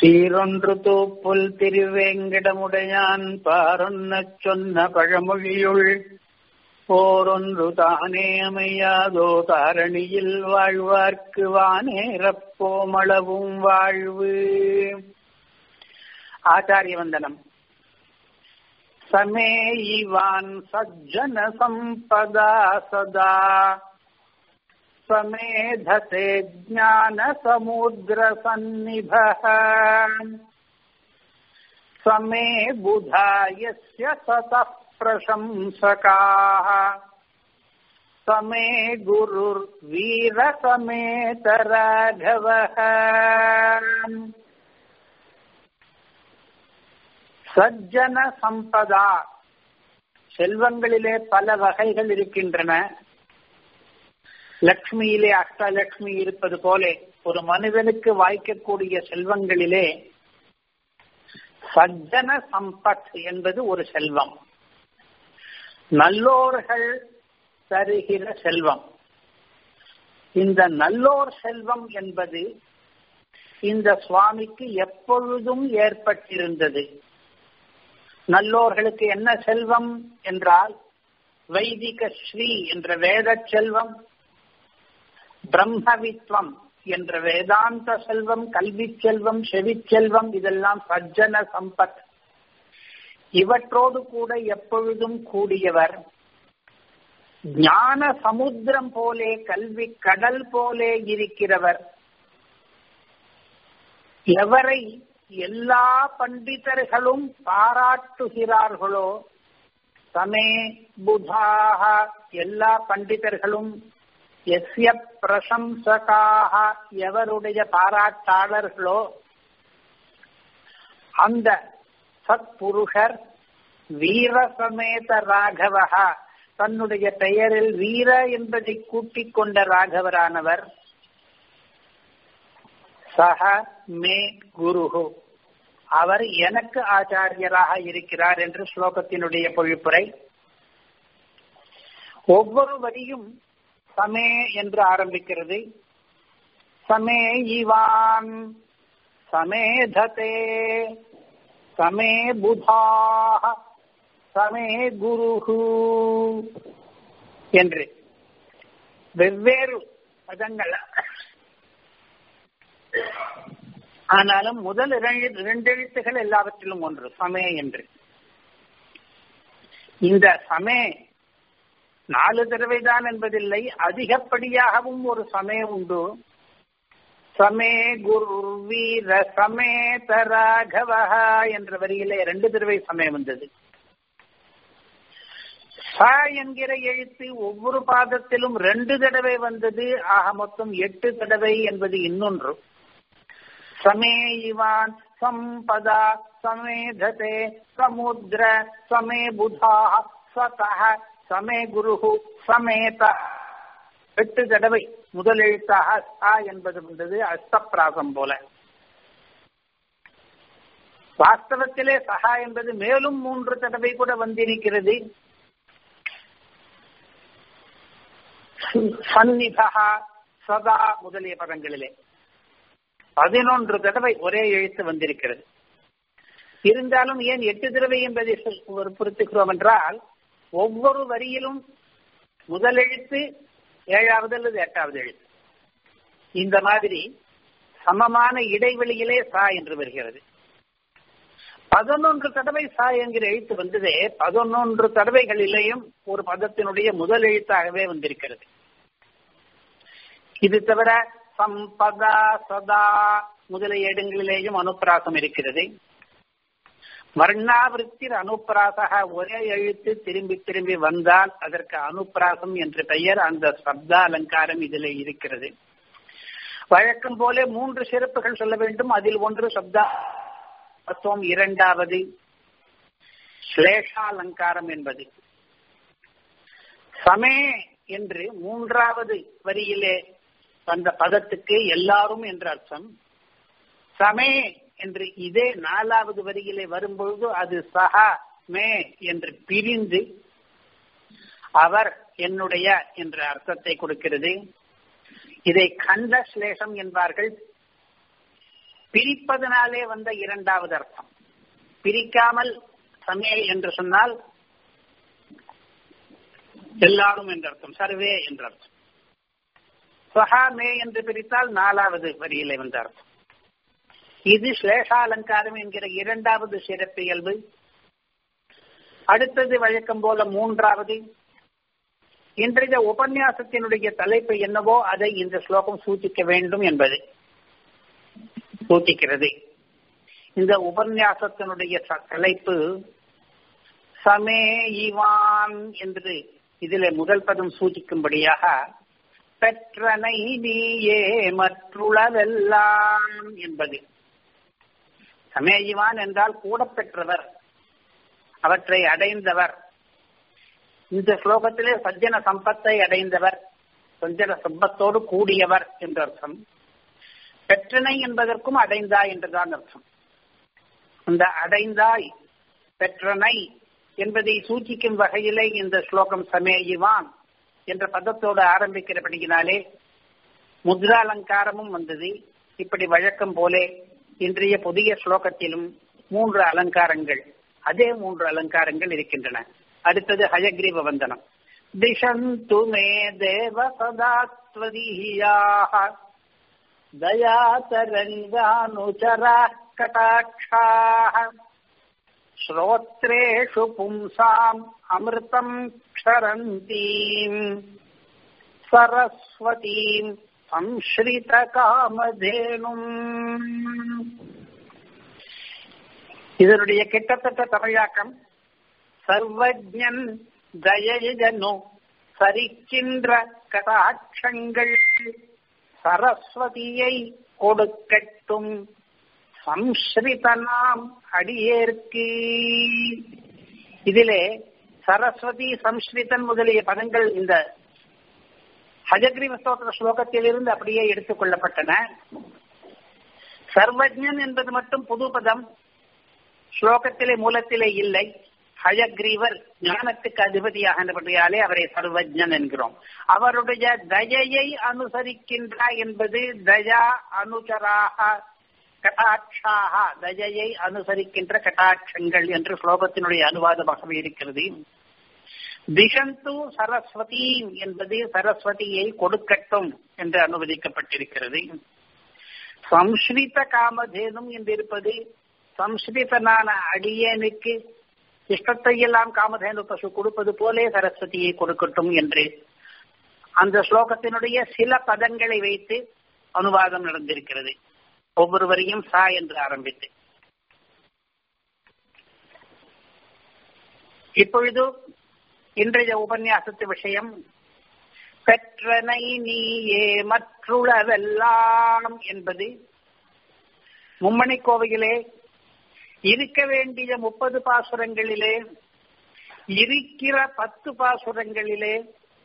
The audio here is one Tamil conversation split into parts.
சீரொன்று தூப்புல் திருவேங்கிடமுடையான் பாரொன்னச் சொன்ன பழமொழியுள் போரொன்று தானே அமையாதோ தாரணியில் வாழ்வார்க்கு வானேரப்போமளவும் வாழ்வு ஆச்சாரிய வந்தனம் சமே இவான் சஜ்ஜன சம்பதா சதா समेधते ज्ञानसमुद्रसन्निभः समे बुधा यस्य सतः प्रशंसकाः समे गुरुर्वीरसमेतराघवः சஜ்ஜன சம்பதா செல்வங்களிலே பல வகைகள் இருக்கின்றன லக்ஷ்மியிலே அஷ்டலக்ஷ்மி இருப்பது போல ஒரு மனிதனுக்கு வாய்க்கக்கூடிய செல்வங்களிலே சஜ்ஜன சம்பத் என்பது ஒரு செல்வம் நல்லோர்கள் தருகிற செல்வம் இந்த நல்லோர் செல்வம் என்பது இந்த சுவாமிக்கு எப்பொழுதும் ஏற்பட்டிருந்தது நல்லோர்களுக்கு என்ன செல்வம் என்றால் வைதிக ஸ்ரீ என்ற வேத செல்வம் பிரம்மவித்வம் என்ற வேதாந்த செல்வம் கல்வி செல்வம் செவி செல்வம் இதெல்லாம் சஜ்ஜன சம்பத் இவற்றோடு கூட எப்பொழுதும் கூடியவர் ஞான சமுத்திரம் போலே கல்வி கடல் போலே இருக்கிறவர் எவரை எல்லா பண்டிதர்களும் பாராட்டுகிறார்களோ சமே புதாக எல்லா பண்டிதர்களும் எஸ்ய பிரசம்சகாக எவருடைய பாராட்டாளர்களோ அந்த சத்புருஷர் வீரசமேத ராகவகா தன்னுடைய பெயரில் வீர என்பதை கூட்டிக் கொண்ட ராகவரானவர் சக மே குருகு அவர் எனக்கு ஆச்சாரியராக இருக்கிறார் என்று ஸ்லோகத்தினுடைய பொழிப்புரை ஒவ்வொரு வரியும் சமே என்று ஆரம்பிக்கிறது சமே இவான் சமேததே சமே புதாக சமே குருகு என்று வெவ்வேறு பதங்கள் ஆனாலும் முதல் இரண்டு எழுத்துகள் எல்லாவற்றிலும் ஒன்று சமே என்று இந்த சமே நாலு தடவை தான் என்பதில்லை அதிகப்படியாகவும் ஒரு சமயம் உண்டு சமே குரு வீர சமேத ராகவஹா என்ற வரியிலே ரெண்டு தடவை சமயம் வந்தது ச என்கிற எழுத்து ஒவ்வொரு பாதத்திலும் ரெண்டு தடவை வந்தது ஆக மொத்தம் எட்டு தடவை என்பது இன்னொன்று சமே இவான் சம்பதா சமேததே சமுத்திர சமே புதா சதஹ சமே குருகு சமேத எட்டு தடவை முதல் எழுத்தாக சா என்பது வந்தது அஸ்தப்பிராசம் போல வாஸ்தவத்திலே சஹா என்பது மேலும் மூன்று தடவை கூட வந்திருக்கிறது சந்நிதா சதா முதலிய பதங்களிலே பதினொன்று தடவை ஒரே எழுத்து வந்திருக்கிறது இருந்தாலும் ஏன் எட்டு தடவை என்பதை பொறுத்துக்கிறோம் என்றால் ஒவ்வொரு வரியிலும் முதல் எழுத்து ஏழாவது அல்லது எட்டாவது எழுத்து இந்த மாதிரி சமமான இடைவெளியிலே சா என்று வருகிறது பதினொன்று தடவை சா என்கிற எழுத்து வந்ததே பதினொன்று தடவைகளிலேயும் ஒரு பதத்தினுடைய முதல் எழுத்தாகவே வந்திருக்கிறது இது தவிர சம்பதா சதா முதலிய இடங்களிலேயும் அனுப்பிராசம் இருக்கிறது வர்ணாவிருத்திர் அனுப்பிராசக ஒரே எழுத்து திரும்பி திரும்பி வந்தால் அதற்கு அனுப்பிராசம் என்ற பெயர் அந்த சப்த அலங்காரம் இதில் இருக்கிறது வழக்கம் போல மூன்று சிறப்புகள் சொல்ல வேண்டும் அதில் ஒன்று சப்தா தத்துவம் இரண்டாவது ஸ்லேஷாலங்காரம் என்பது சமே என்று மூன்றாவது வரியிலே வந்த பதத்துக்கு எல்லாரும் என்ற அர்த்தம் சமே என்று இதே நாலாவது வரியிலே வரும்பொழுது அது சஹா மே என்று பிரிந்து அவர் என்னுடைய என்ற அர்த்தத்தை கொடுக்கிறது இதை கண்ட சிலேஷம் என்பார்கள் பிரிப்பதனாலே வந்த இரண்டாவது அர்த்தம் பிரிக்காமல் சமே என்று சொன்னால் எல்லாரும் என்ற அர்த்தம் சர்வே என்ற அர்த்தம் ஸ்வஹா மே என்று பிரித்தால் நாலாவது வரியிலே வந்த அர்த்தம் இது ஸ்லேஷாலங்காரம் என்கிற இரண்டாவது சிறப்பியல்பு அடுத்தது வழக்கம் போல மூன்றாவது இன்றைய உபன்யாசத்தினுடைய தலைப்பு என்னவோ அதை இந்த ஸ்லோகம் சூச்சிக்க வேண்டும் என்பது சூச்சிக்கிறது இந்த உபன்யாசத்தினுடைய தலைப்பு சமே இவான் என்று இதிலே முதல் பதம் சூச்சிக்கும்படியாக பெற்றனை நீயே மற்றுளவெல்லாம் என்பது சமேயிவான் என்றால் கூட பெற்றவர் அவற்றை அடைந்தவர் இந்த ஸ்லோகத்திலே சஜ்ஜன சம்பத்தை அடைந்தவர் சஞ்சன சம்பத்தோடு கூடியவர் என்ற அர்த்தம் பெற்றனை என்பதற்கும் அடைந்தாய் என்றுதான் அர்த்தம் அந்த அடைந்தாய் பெற்றனை என்பதை சூச்சிக்கும் வகையிலே இந்த ஸ்லோகம் சமேயிவான் என்ற பதத்தோடு ஆரம்பிக்கிறபடியினாலே முத்ராலங்காரமும் வந்தது இப்படி வழக்கம் போலே இன்றைய புதிய ஸ்லோகத்திலும் மூன்று அலங்காரங்கள் அதே மூன்று அலங்காரங்கள் இருக்கின்றன அடுத்தது ஹயக்ரீவ வந்தனம் திஷந்து மே தேவ சதாத்வதீயாக தயாதரங்கானுச்சரா கடாட்சாக श्रोत्रेषु पुंसाम् अमृतम् क्षरन्तीम् सरस्वतीम् சம்ஸ்ரிதகாமதேனும் இதனுடைய கிட்டத்தட்ட தமிழாக்கம் சர்வஜன் தயஜனு சரிக்கின்ற கடாட்சங்கள் சரஸ்வதியை கொடுக்கட்டும் சம்ஸ்ரிதனாம் அடியேற்கு இதிலே சரஸ்வதி சம்ஸ்ரிதன் முதலிய பதங்கள் இந்த ஹஜக்ரீவ ஸ்தோத்திர ஸ்லோகத்தில் இருந்து அப்படியே எடுத்துக் கொள்ளப்பட்டன சர்வஜன் என்பது மட்டும் புது பதம் ஸ்லோகத்திலே மூலத்திலே இல்லை ஹயக்ரீவர் ஞானத்துக்கு அதிபதியாகின்றபடியாலே அவரை சர்வஜன் என்கிறோம் அவருடைய தயையை அனுசரிக்கின்ற என்பது தயா அனுசராக கட்டாட்சாக தயையை அனுசரிக்கின்ற கட்டாட்சங்கள் என்று ஸ்லோகத்தினுடைய அனுவாதமாகவே இருக்கிறது திஷந்து சரஸ்வதி என்பது சரஸ்வதியை கொடுக்கட்டும் என்று அனுமதிக்கப்பட்டிருக்கிறது சம்ஸ்கிருத காமதேனும் என்றிருப்பது சம்ஸ்கிருதனான அடியனுக்கு இஷ்டத்தை எல்லாம் காமதேனு பசு கொடுப்பது போலே சரஸ்வதியை கொடுக்கட்டும் என்று அந்த ஸ்லோகத்தினுடைய சில பதங்களை வைத்து அனுவாதம் நடந்திருக்கிறது ஒவ்வொருவரையும் சா என்று ஆரம்பித்து இப்பொழுது இன்றைய உபன்யாசத்து விஷயம் பெற்றனை நீயே மற்றுளவெல்லாம் என்பது மும்மணி கோவையிலே இருக்க வேண்டிய முப்பது பாசுரங்களிலே இருக்கிற பத்து பாசுரங்களிலே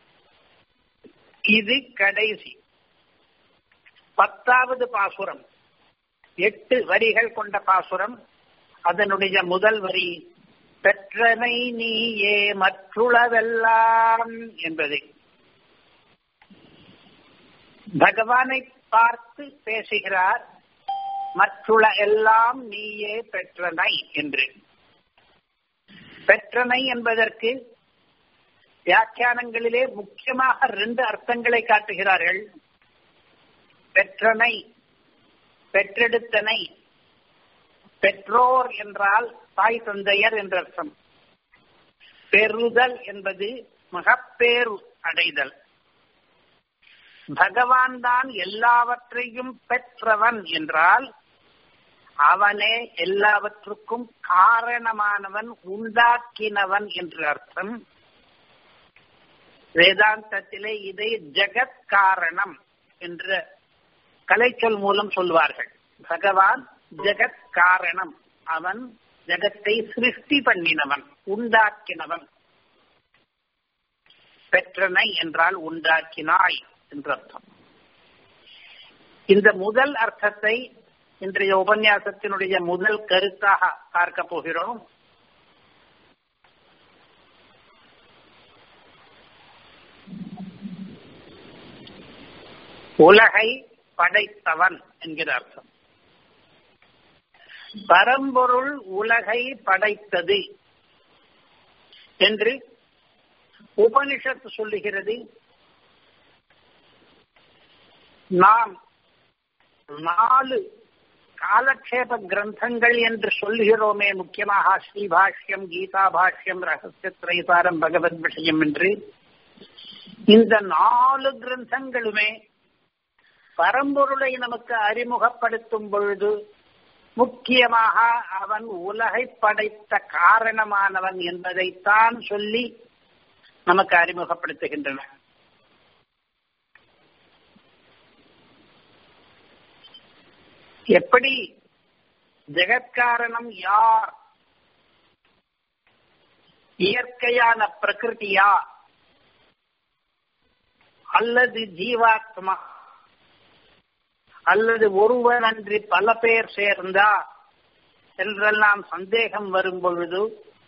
இது கடைசி பத்தாவது பாசுரம் எட்டு வரிகள் கொண்ட பாசுரம் அதனுடைய முதல் வரி பெற்றனை நீயே மற்றுளவெல்லாம் என்பது பகவானை பார்த்து பேசுகிறார் மற்றுள எல்லாம் நீயே பெற்றனை என்று பெற்றனை என்பதற்கு வியாக்கியானங்களிலே முக்கியமாக ரெண்டு அர்த்தங்களை காட்டுகிறார்கள் பெற்றனை பெற்றெடுத்தனை பெற்றோர் என்றால் தாய் தந்தையர் என்ற அர்த்தம் பெறுதல் என்பது மகப்பேறு அடைதல் பகவான் தான் எல்லாவற்றையும் பெற்றவன் என்றால் அவனே எல்லாவற்றுக்கும் காரணமானவன் உண்டாக்கினவன் என்று அர்த்தம் வேதாந்தத்திலே இதை ஜெகத் காரணம் என்ற கலைச்சொல் மூலம் சொல்வார்கள் பகவான் ஜெகத் காரணம் அவன் ஜெகத்தை சிருஷ்டி பண்ணினவன் உண்டாக்கினவன் பெற்றனை என்றால் உண்டாக்கினாய் என்று அர்த்தம் இந்த முதல் அர்த்தத்தை இன்றைய உபன்யாசத்தினுடைய முதல் கருத்தாக பார்க்க போகிறோம் உலகை படைத்தவன் என்கிற அர்த்தம் பரம்பொருள் உலகை படைத்தது என்று உபனிஷத்து சொல்லுகிறது நாம் நாலு காலக்ஷேப கிரந்தங்கள் என்று சொல்லுகிறோமே முக்கியமாக ஸ்ரீபாஷ்யம் கீதா பாஷ்யம் ரகசிய திரைசாரம் பகவத் விஷயம் என்று இந்த நாலு கிரந்தங்களுமே பரம்பொருளை நமக்கு அறிமுகப்படுத்தும் பொழுது முக்கியமாக அவன் உலகை படைத்த காரணமானவன் என்பதைத்தான் சொல்லி நமக்கு அறிமுகப்படுத்துகின்றன எப்படி ஜெகத்காரணம் யார் இயற்கையான பிரகிருதியா அல்லது ஜீவாத்மா அல்லது ஒருவன் அன்றி பல பேர் சேர்ந்தா என்றெல்லாம் சந்தேகம் வரும் பொழுது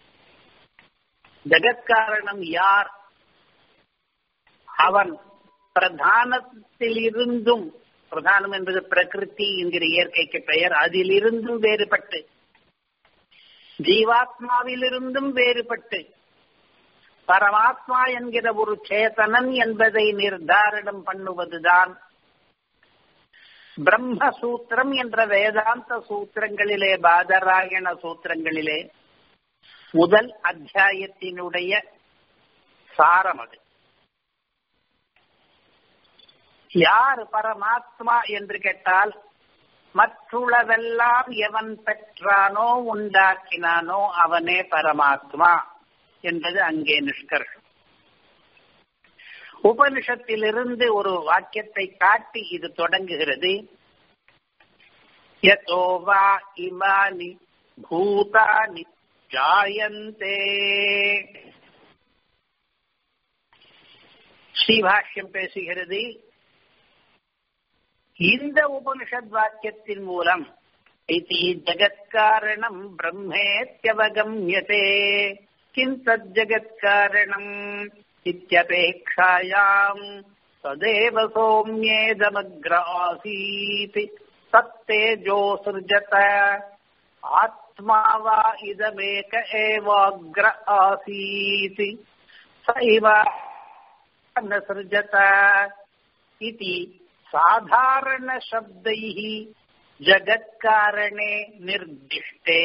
ஜெகத்காரணம் யார் அவன் பிரதானத்தில் இருந்தும் பிரதானம் என்பது பிரகிருதி என்கிற இயற்கைக்கு பெயர் அதிலிருந்தும் வேறுபட்டு ஜீவாத்மாவிலிருந்தும் வேறுபட்டு பரமாத்மா என்கிற ஒரு சேதனன் என்பதை நிர்தாரணம் பண்ணுவதுதான் பிரம்மசூத்திரம் என்ற வேதாந்த சூத்திரங்களிலே பாதராயண சூத்திரங்களிலே முதல் அத்தியாயத்தினுடைய சாரம் அது யார் பரமாத்மா என்று கேட்டால் மற்றுள்ளதெல்லாம் எவன் பெற்றானோ உண்டாக்கினானோ அவனே பரமாத்மா என்பது அங்கே நிஷ்கர்ஷம் உபனிஷத்திலிருந்து ஒரு வாக்கியத்தை காட்டி இது தொடங்குகிறது யதோ வா இமானி பூதானி ஜாயந்தே ஸ்ரீபாஷ்யம் பேசுகிறது இந்த உபனிஷத் வாக்கியத்தின் மூலம் இது ஜகத்காரணம் பிரம்மேத்யவகம்யதே கிம் தஜ்ஜகத்காரணம் இத்தியபேக்ஷாயாம் ததேவ சோம்யேதமக்ர ஆசீத் தத்தேஜோ சிருஜத ஆத்மா வா இதமேக ஏவாக்ர ஆசீத் சைவ न सृजत इति साधारणशब्दैः जगत्कारणे निर्दिष्टे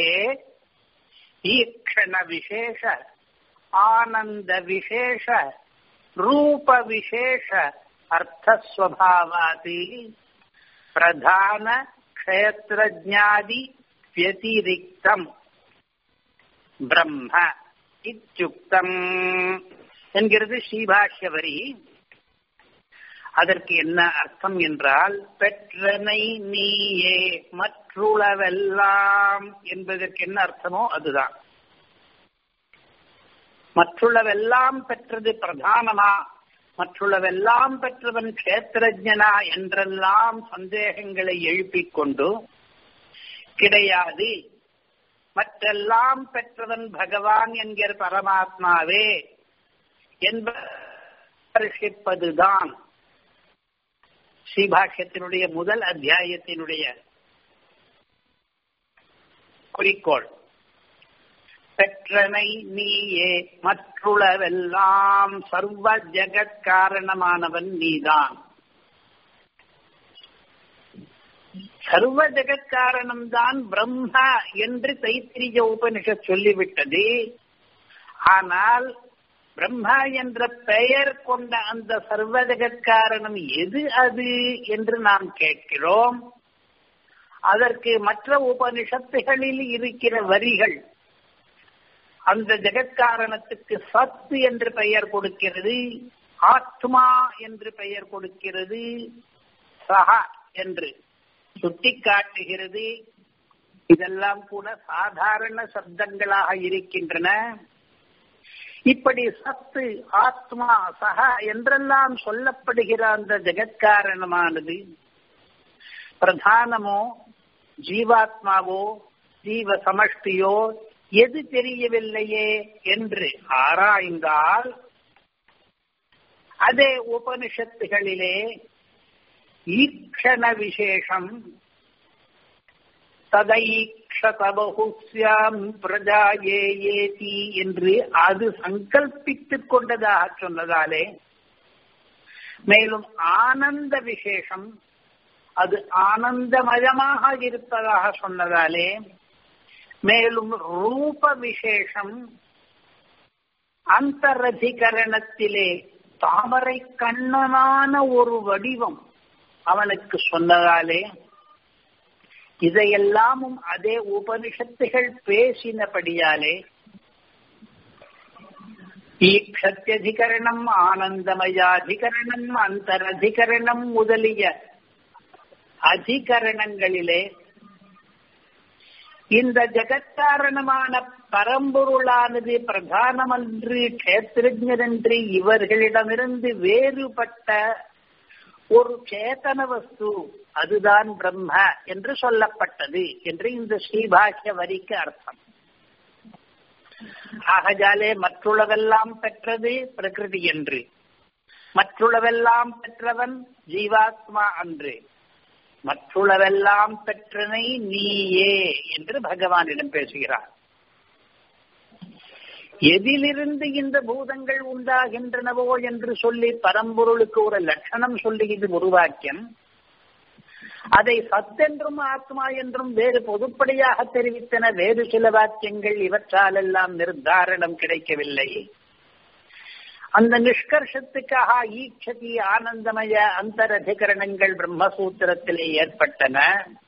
ईक्षणविशेष आनन्दविशेष रूपविशेष अर्थस्वभावाति प्रधान क्षेत्रज्ञादि व्यतिरिक्तम् ब्रह्म इत्युक्तम् என்கிறது ஸ்ரீபாஷ்ய வரி அதற்கு என்ன அர்த்தம் என்றால் பெற்றனை நீயே மற்றுளவெல்லாம் என்பதற்கு என்ன அர்த்தமோ அதுதான் மற்றுள்ளவெல்லாம் பெற்றது பிரதானமா மற்றுள்ளவெல்லாம் பெற்றவன் கஷேத்திரஜனா என்றெல்லாம் சந்தேகங்களை எழுப்பிக் கொண்டு கிடையாது மற்றெல்லாம் பெற்றவன் பகவான் என்கிற பரமாத்மாவே என்பதுதான் ஸ்ரீபாஷ்யத்தினுடைய முதல் அத்தியாயத்தினுடைய குறிக்கோள் பெற்றனை நீயே மற்றுளவெல்லாம் சர்வ ஜெகத் காரணமானவன் நீதான் சர்வ ஜெகத் காரணம்தான் பிரம்ம என்று தைத்திரிய உபனிஷத் சொல்லிவிட்டது ஆனால் பிரம்மா என்ற பெயர் கொண்ட அந்த சர்வ ஜெகத்காரணம் எது அது என்று நாம் கேட்கிறோம் அதற்கு மற்ற உபனிஷத்துகளில் இருக்கிற வரிகள் அந்த ஜெகத்காரணத்துக்கு சத்து என்று பெயர் கொடுக்கிறது ஆத்மா என்று பெயர் கொடுக்கிறது சஹா என்று சுட்டிக்காட்டுகிறது இதெல்லாம் கூட சாதாரண சப்தங்களாக இருக்கின்றன இப்படி சத்து ஆத்மா சகா என்றெல்லாம் சொல்லப்படுகிற அந்த ஜெகத்காரணமானது பிரதானமோ ஜீவாத்மாவோ ஜீவ சமஷ்டியோ எது தெரியவில்லையே என்று ஆராய்ந்தால் அதே உபனிஷத்துகளிலே ஈக்ஷண விசேஷம் ததைக்ஷ சதபகுஸ்யாம் பிரஜா ஏ ஏதி என்று அது சங்கல்பித்துக் கொண்டதாக சொன்னதாலே மேலும் ஆனந்த விசேஷம் அது ஆனந்தமயமாக இருப்பதாக சொன்னதாலே மேலும் ரூப விசேஷம் அந்தரதிகரணத்திலே தாமரை கண்ணனான ஒரு வடிவம் அவனுக்கு சொன்னதாலே இதையெல்லாமும் அதே உபனிஷத்துகள் பேசினபடியாலே ஈக்ஷத்தியதிகரணம் ஆனந்தமயாதிகரணம் அந்தரதிகரணம் முதலிய அதிகரணங்களிலே இந்த ஜெகத்காரணமான பரம்பொருளானது பிரதானமன்று கஷேத்திரஜனன்று இவர்களிடமிருந்து வேறுபட்ட ஒரு சேத்தன வஸ்து அதுதான் பிரம்ம என்று சொல்லப்பட்டது என்று இந்த ஸ்ரீபாஷ்ய வரிக்கு அர்த்தம் ஆகஜாலே மற்றுள்ளவெல்லாம் பெற்றது பிரகிருதி என்று மற்றுள்ளவெல்லாம் பெற்றவன் ஜீவாத்மா அன்று மற்றுள்ளவெல்லாம் பெற்றனை நீயே என்று பகவானிடம் பேசுகிறார் எதிலிருந்து இந்த பூதங்கள் உண்டாகின்றனவோ என்று சொல்லி பரம்பொருளுக்கு ஒரு லட்சணம் சொல்லி இது ஒரு வாக்கியம் அதை சத்தென்றும் ஆத்மா என்றும் வேறு பொதுப்படியாக தெரிவித்தன வேறு சில வாக்கியங்கள் இவற்றால் எல்லாம் நிர்தாரணம் கிடைக்கவில்லை அந்த நிஷ்கர்ஷத்துக்காக ஈட்சதி ஆனந்தமய அந்தரதிகரணங்கள் பிரம்மசூத்திரத்திலே ஏற்பட்டன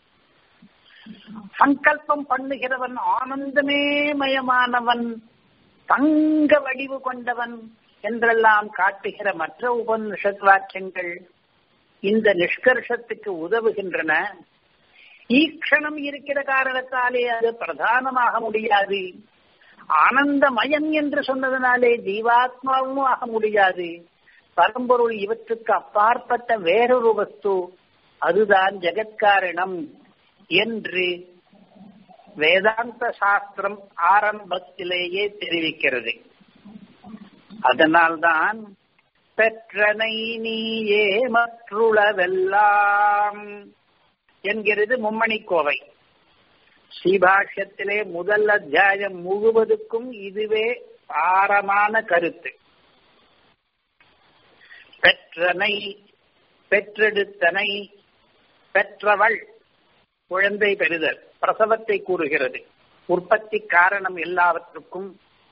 சங்கல்பம் பண்ணுகிறவன் ஆனந்தமே மயமானவன் தங்க வடிவு கொண்டவன் என்றெல்லாம் காட்டுகிற மற்ற உபனிஷத் வாக்கியங்கள் இந்த நிஷ்கர்ஷத்துக்கு உதவுகின்றன ஈக்ஷணம் இருக்கிற காரணத்தாலே அது பிரதானமாக முடியாது ஆனந்தமயம் என்று சொன்னதனாலே ஜீவாத்மாவும் ஆக முடியாது பரம்பொருள் இவற்றுக்கு அப்பாற்பட்ட வேறொரு வஸ்து அதுதான் ஜெகத்காரணம் என்று வேதாந்த சாஸ்திரம் ஆரம்பத்திலேயே தெரிவிக்கிறது அதனால்தான் பெற்றனை நீயே மற்றுளவெல்லாம் என்கிறது மும்மணி கோவை ஸ்ரீபாஷ்யத்திலே முதல் அத்தியாயம் முழுவதுக்கும் இதுவே பாரமான கருத்து பெற்றனை பெற்றெடுத்தனை பெற்றவள் குழந்தை பெறுதல் பிரசவத்தை கூறுகிறது உற்பத்தி காரணம் எல்லாவற்றுக்கும்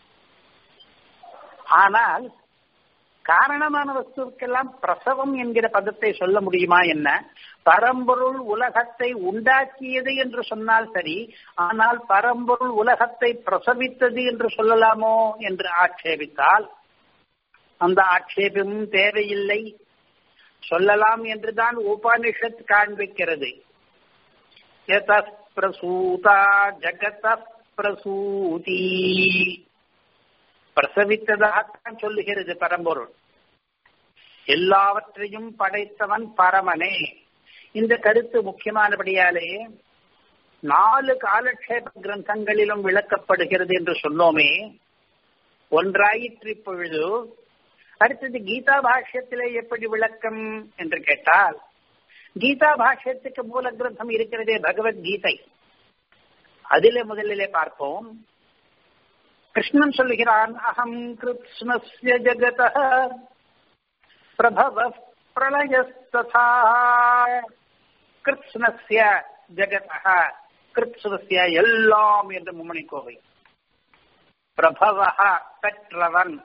ஆனால் காரணமான வஸ்துக்கெல்லாம் பிரசவம் என்கிற பதத்தை சொல்ல முடியுமா என்ன பரம்பொருள் உலகத்தை உண்டாக்கியது என்று சொன்னால் சரி ஆனால் பரம்பொருள் உலகத்தை பிரசவித்தது என்று சொல்லலாமோ என்று ஆட்சேபித்தால் அந்த ஆட்சேபமும் தேவையில்லை சொல்லலாம் என்றுதான் உபனிஷத் காண்பிக்கிறது பிரசூதா ஜகத பிரசூதி பிரசவித்ததாகத்தான் சொல்லுகிறது பரம்பொருள் எல்லாவற்றையும் படைத்தவன் பரமனே இந்த கருத்து முக்கியமானபடியாலே நாலு காலக்ஷேப கிரந்தங்களிலும் விளக்கப்படுகிறது என்று சொன்னோமே ஒன்றாயிற்று இப்பொழுது அடுத்தது கீதா பாஷ்யத்திலே எப்படி விளக்கம் என்று கேட்டால் கீதா பாஷ்யத்துக்கு மூல கிரந்தம் இருக்கிறதே பகவத்கீதை அதிலே முதலிலே பார்ப்போம் கிருஷ்ணன் சொல்லுகிறான் அகம் கிருஷ்ணஸ்ய ஜகத பிரபவ பிரளயஸ்ததா கிருஷ்ணஸ்ய ஜகத கிருஷ்ணஸ்ய எல்லாம் என்று மும்மணி கோவை பிரபவ பெற்றவன்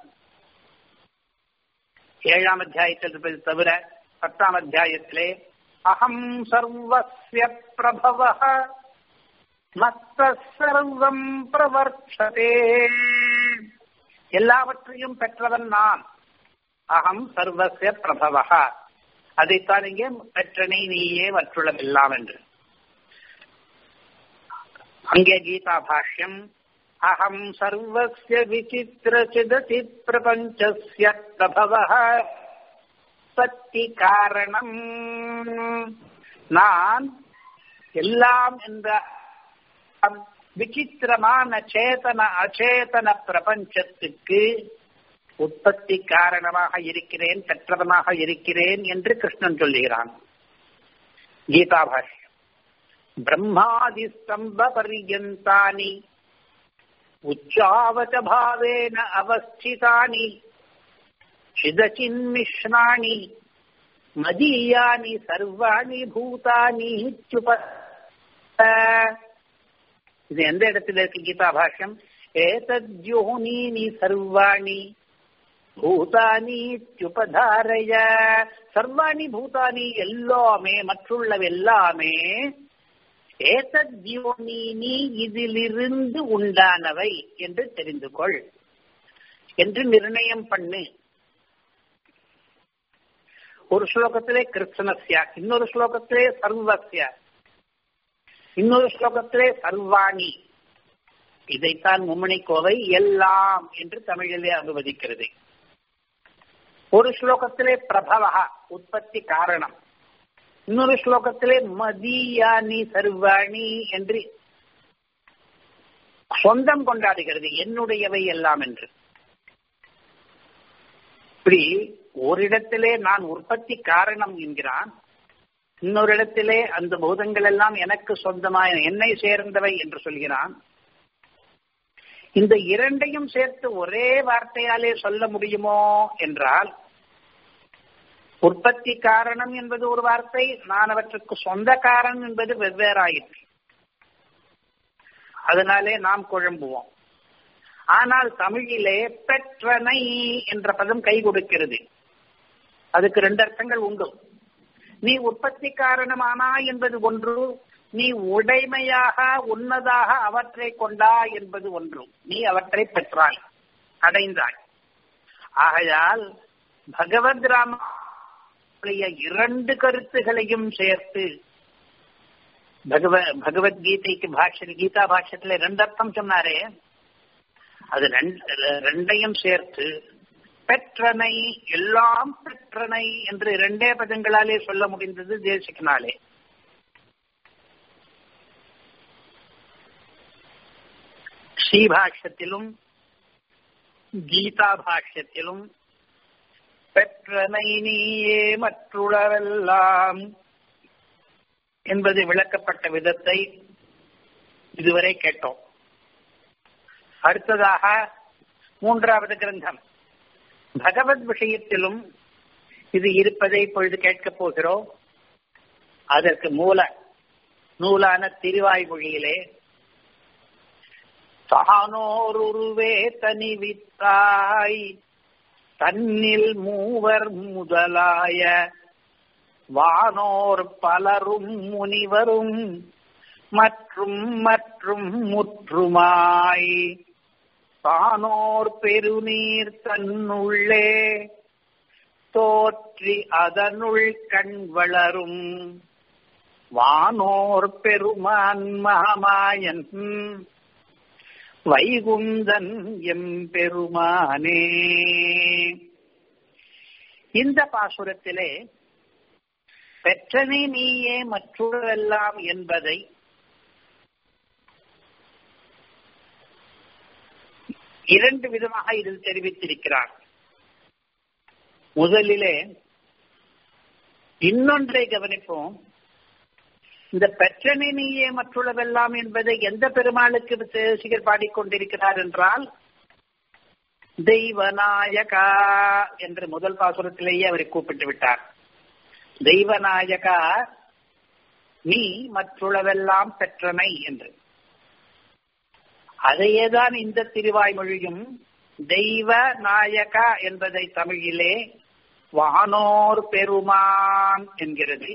ஏழாம் அத்தியாயத்தில் தவிர பத்தாம் அத்தியாயத்திலே அகம் சர்வஸ்ய பிரபவ மத்த சர்வம் பிரவர்த்ததே எல்லாவற்றையும் பெற்றவன் நான் அகம் சர்வசிய பிரபவா அதைத்தான் இங்கே பெற்றனை நீயே மற்றுள்ளதெல்லாம் என்று அங்கே கீதா பாஷ்யம் அகம் சர்வசிய விசித்திர சிதசி பிரபஞ்சஸ்ய பிரபவ சக்தி காரணம் நான் எல்லாம் என்ற விசித்திரமான சேதன அச்சேதன பிரபஞ்சத்துக்கு உற்பத்தி காரணமாக இருக்கிறேன் பெற்றவனாக இருக்கிறேன் என்று கிருஷ்ணன் சொல்லுகிறான் கீதா பாஷ்யம் பிரம்மாதி ஸ்தம்ப பர்யந்தானி உச்சாவச்ச பாவேன அவஸ்திதானி சிதச்சின்மிஷ்ணாணி மதீயானி சர்வாணி பூதானி இது எந்த இடத்துல இருக்கு கீதா பாஷ்யம் ஏதத்யோனீனி சர்வாணி பூதானித்யுபதாரய சர்வாணி பூதானி எல்லாமே மற்றுள்ளவ எல்லாமே ஏதத்யோனீனி இதிலிருந்து உண்டானவை என்று தெரிந்து கொள் என்று நிர்ணயம் பண்ணு ஒரு ஸ்லோகத்திலே கிருஷ்ணஸ்யா இன்னொரு ஸ்லோகத்திலே சர்வஸ்ய இன்னொரு ஸ்லோகத்திலே சர்வாணி இதைத்தான் மும்மணி கோவை எல்லாம் என்று தமிழிலே அனுவதிக்கிறது ஒரு ஸ்லோகத்திலே பிரபவா உற்பத்தி காரணம் இன்னொரு ஸ்லோகத்திலே மதியானி சர்வாணி என்று சொந்தம் கொண்டாடுகிறது என்னுடையவை எல்லாம் என்று இப்படி ஓரிடத்திலே நான் உற்பத்தி காரணம் என்கிறான் இன்னொரு இடத்திலே அந்த பூதங்கள் எல்லாம் எனக்கு சொந்தമായ என்னை சேர்ந்தவை என்று சொல்கிறான் இந்த இரண்டையும் சேர்த்து ஒரே வார்த்தையாலே சொல்ல முடியுமோ என்றால் உற்பத்தி காரணம் என்பது ஒரு வார்த்தை நான் அவற்றுக்கு சொந்த காரணம் என்பது வெவ்வேறாயிற்று அதனாலே நாம் குழம்புவோம் ஆனால் தமிழிலே பெற்றனை என்ற பதம் கை கொடுக்கிறது அதுக்கு ரெண்டு அர்த்தங்கள் உண்டு நீ உற்பத்தி காரணமானா என்பது ஒன்று நீ உடைமையாக உன்னதாக அவற்றை கொண்டா என்பது ஒன்று நீ அவற்றை பெற்றாய் அடைந்தாய் ஆகையால் பகவத் ராம இரண்டு கருத்துகளையும் சேர்த்து பகவ பகவத்கீதைக்கு பாஷ்ய கீதா பாஷ்யத்துல ரெண்டு அர்த்தம் சொன்னாரே அது ரெண்டையும் சேர்த்து பெற்றனை எல்லாம் பெற்றனை என்று இரண்டே பதங்களாலே சொல்ல முடிந்தது தேசிகனாலே ஸ்ரீபாஷ்யத்திலும் கீதா பாஷ்யத்திலும் பெற்றனை நீயே மற்றுளவெல்லாம் என்பது விளக்கப்பட்ட விதத்தை இதுவரை கேட்டோம் அடுத்ததாக மூன்றாவது கிரந்தம் பகவத் விஷயத்திலும் இது இருப்பதை இப்பொழுது கேட்கப் போகிறோம் அதற்கு மூல நூலான திருவாய்மொழியிலே தானோருருவே தனிவித்தாய் தன்னில் மூவர் முதலாய வானோர் பலரும் முனிவரும் மற்றும் மற்றும் முற்றுமாய் தானோர் பெருநீர் தன்னுள்ளே தோற்றி அதனுள் கண் வளரும் வானோர் பெருமான் மகமாயன் வைகுந்தன் எம் பெருமானே இந்த பாசுரத்திலே பெற்றனை நீயே மற்றெல்லாம் என்பதை இரண்டு விதமாக இதில் தெரிவித்திருக்கிறார் முதலிலே இன்னொன்றை கவனிப்போம் இந்த பெற்றனை நீயே மற்றுள்ளவெல்லாம் என்பதை எந்த பெருமாளுக்கு தேசிகர் பாடிக்கொண்டிருக்கிறார் என்றால் தெய்வநாயகா என்று முதல் பாசுரத்திலேயே அவரை கூப்பிட்டு விட்டார் தெய்வநாயகா நீ மற்றுள்ளவெல்லாம் பெற்றனை என்று அதையேதான் இந்த திருவாய்மொழியும் தெய்வ நாயகா என்பதை தமிழிலே வானோர் பெருமான் என்கிறது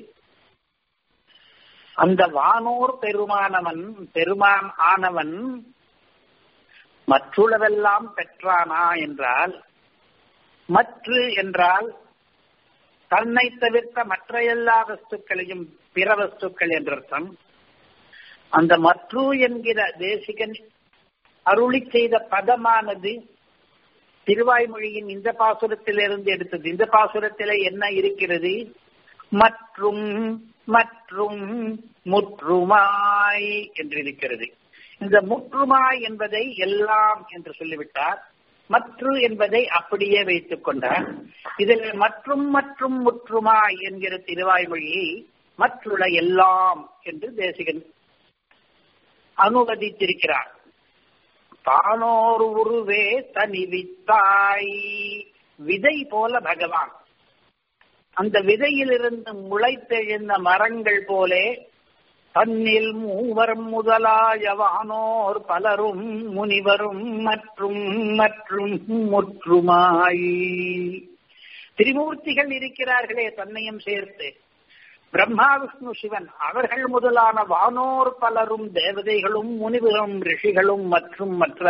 அந்த வானோர் பெருமானவன் பெருமான் ஆனவன் மற்றுள்ளவெல்லாம் பெற்றானா என்றால் மற்று என்றால் தன்னை தவிர்த்த மற்ற எல்லா வஸ்துக்களையும் பிற வஸ்துக்கள் என்றர்த்தம் அந்த மற்று என்கிற தேசிகன் அருளி செய்த பதமானது திருவாய்மொழியின் இந்த பாசுரத்திலிருந்து எடுத்தது இந்த பாசுரத்திலே என்ன இருக்கிறது மற்றும் மற்றும் முற்றுமாய் என்று இருக்கிறது இந்த முற்றுமாய் என்பதை எல்லாம் என்று சொல்லிவிட்டார் மற்று என்பதை அப்படியே வைத்துக் கொண்டார் இதில் மற்றும் மற்றும் முற்றுமாய் என்கிற திருவாய்மொழியை மற்றுள்ள எல்லாம் என்று தேசிகன் அனுவதித்திருக்கிறார் தானோர் உருவே தனிவித்தாய் விதை போல பகவான் அந்த விதையிலிருந்து முளைத்தெழுந்த மரங்கள் போலே தன்னில் மூவரும் முதலாய வானோர் பலரும் முனிவரும் மற்றும் மற்றும் முற்றுமாய் திரிமூர்த்திகள் இருக்கிறார்களே தன்னையும் சேர்த்து பிரம்மா விஷ்ணு சிவன் அவர்கள் முதலான வானோர் பலரும் தேவதைகளும் முனிவரும் ரிஷிகளும் மற்றும் மற்ற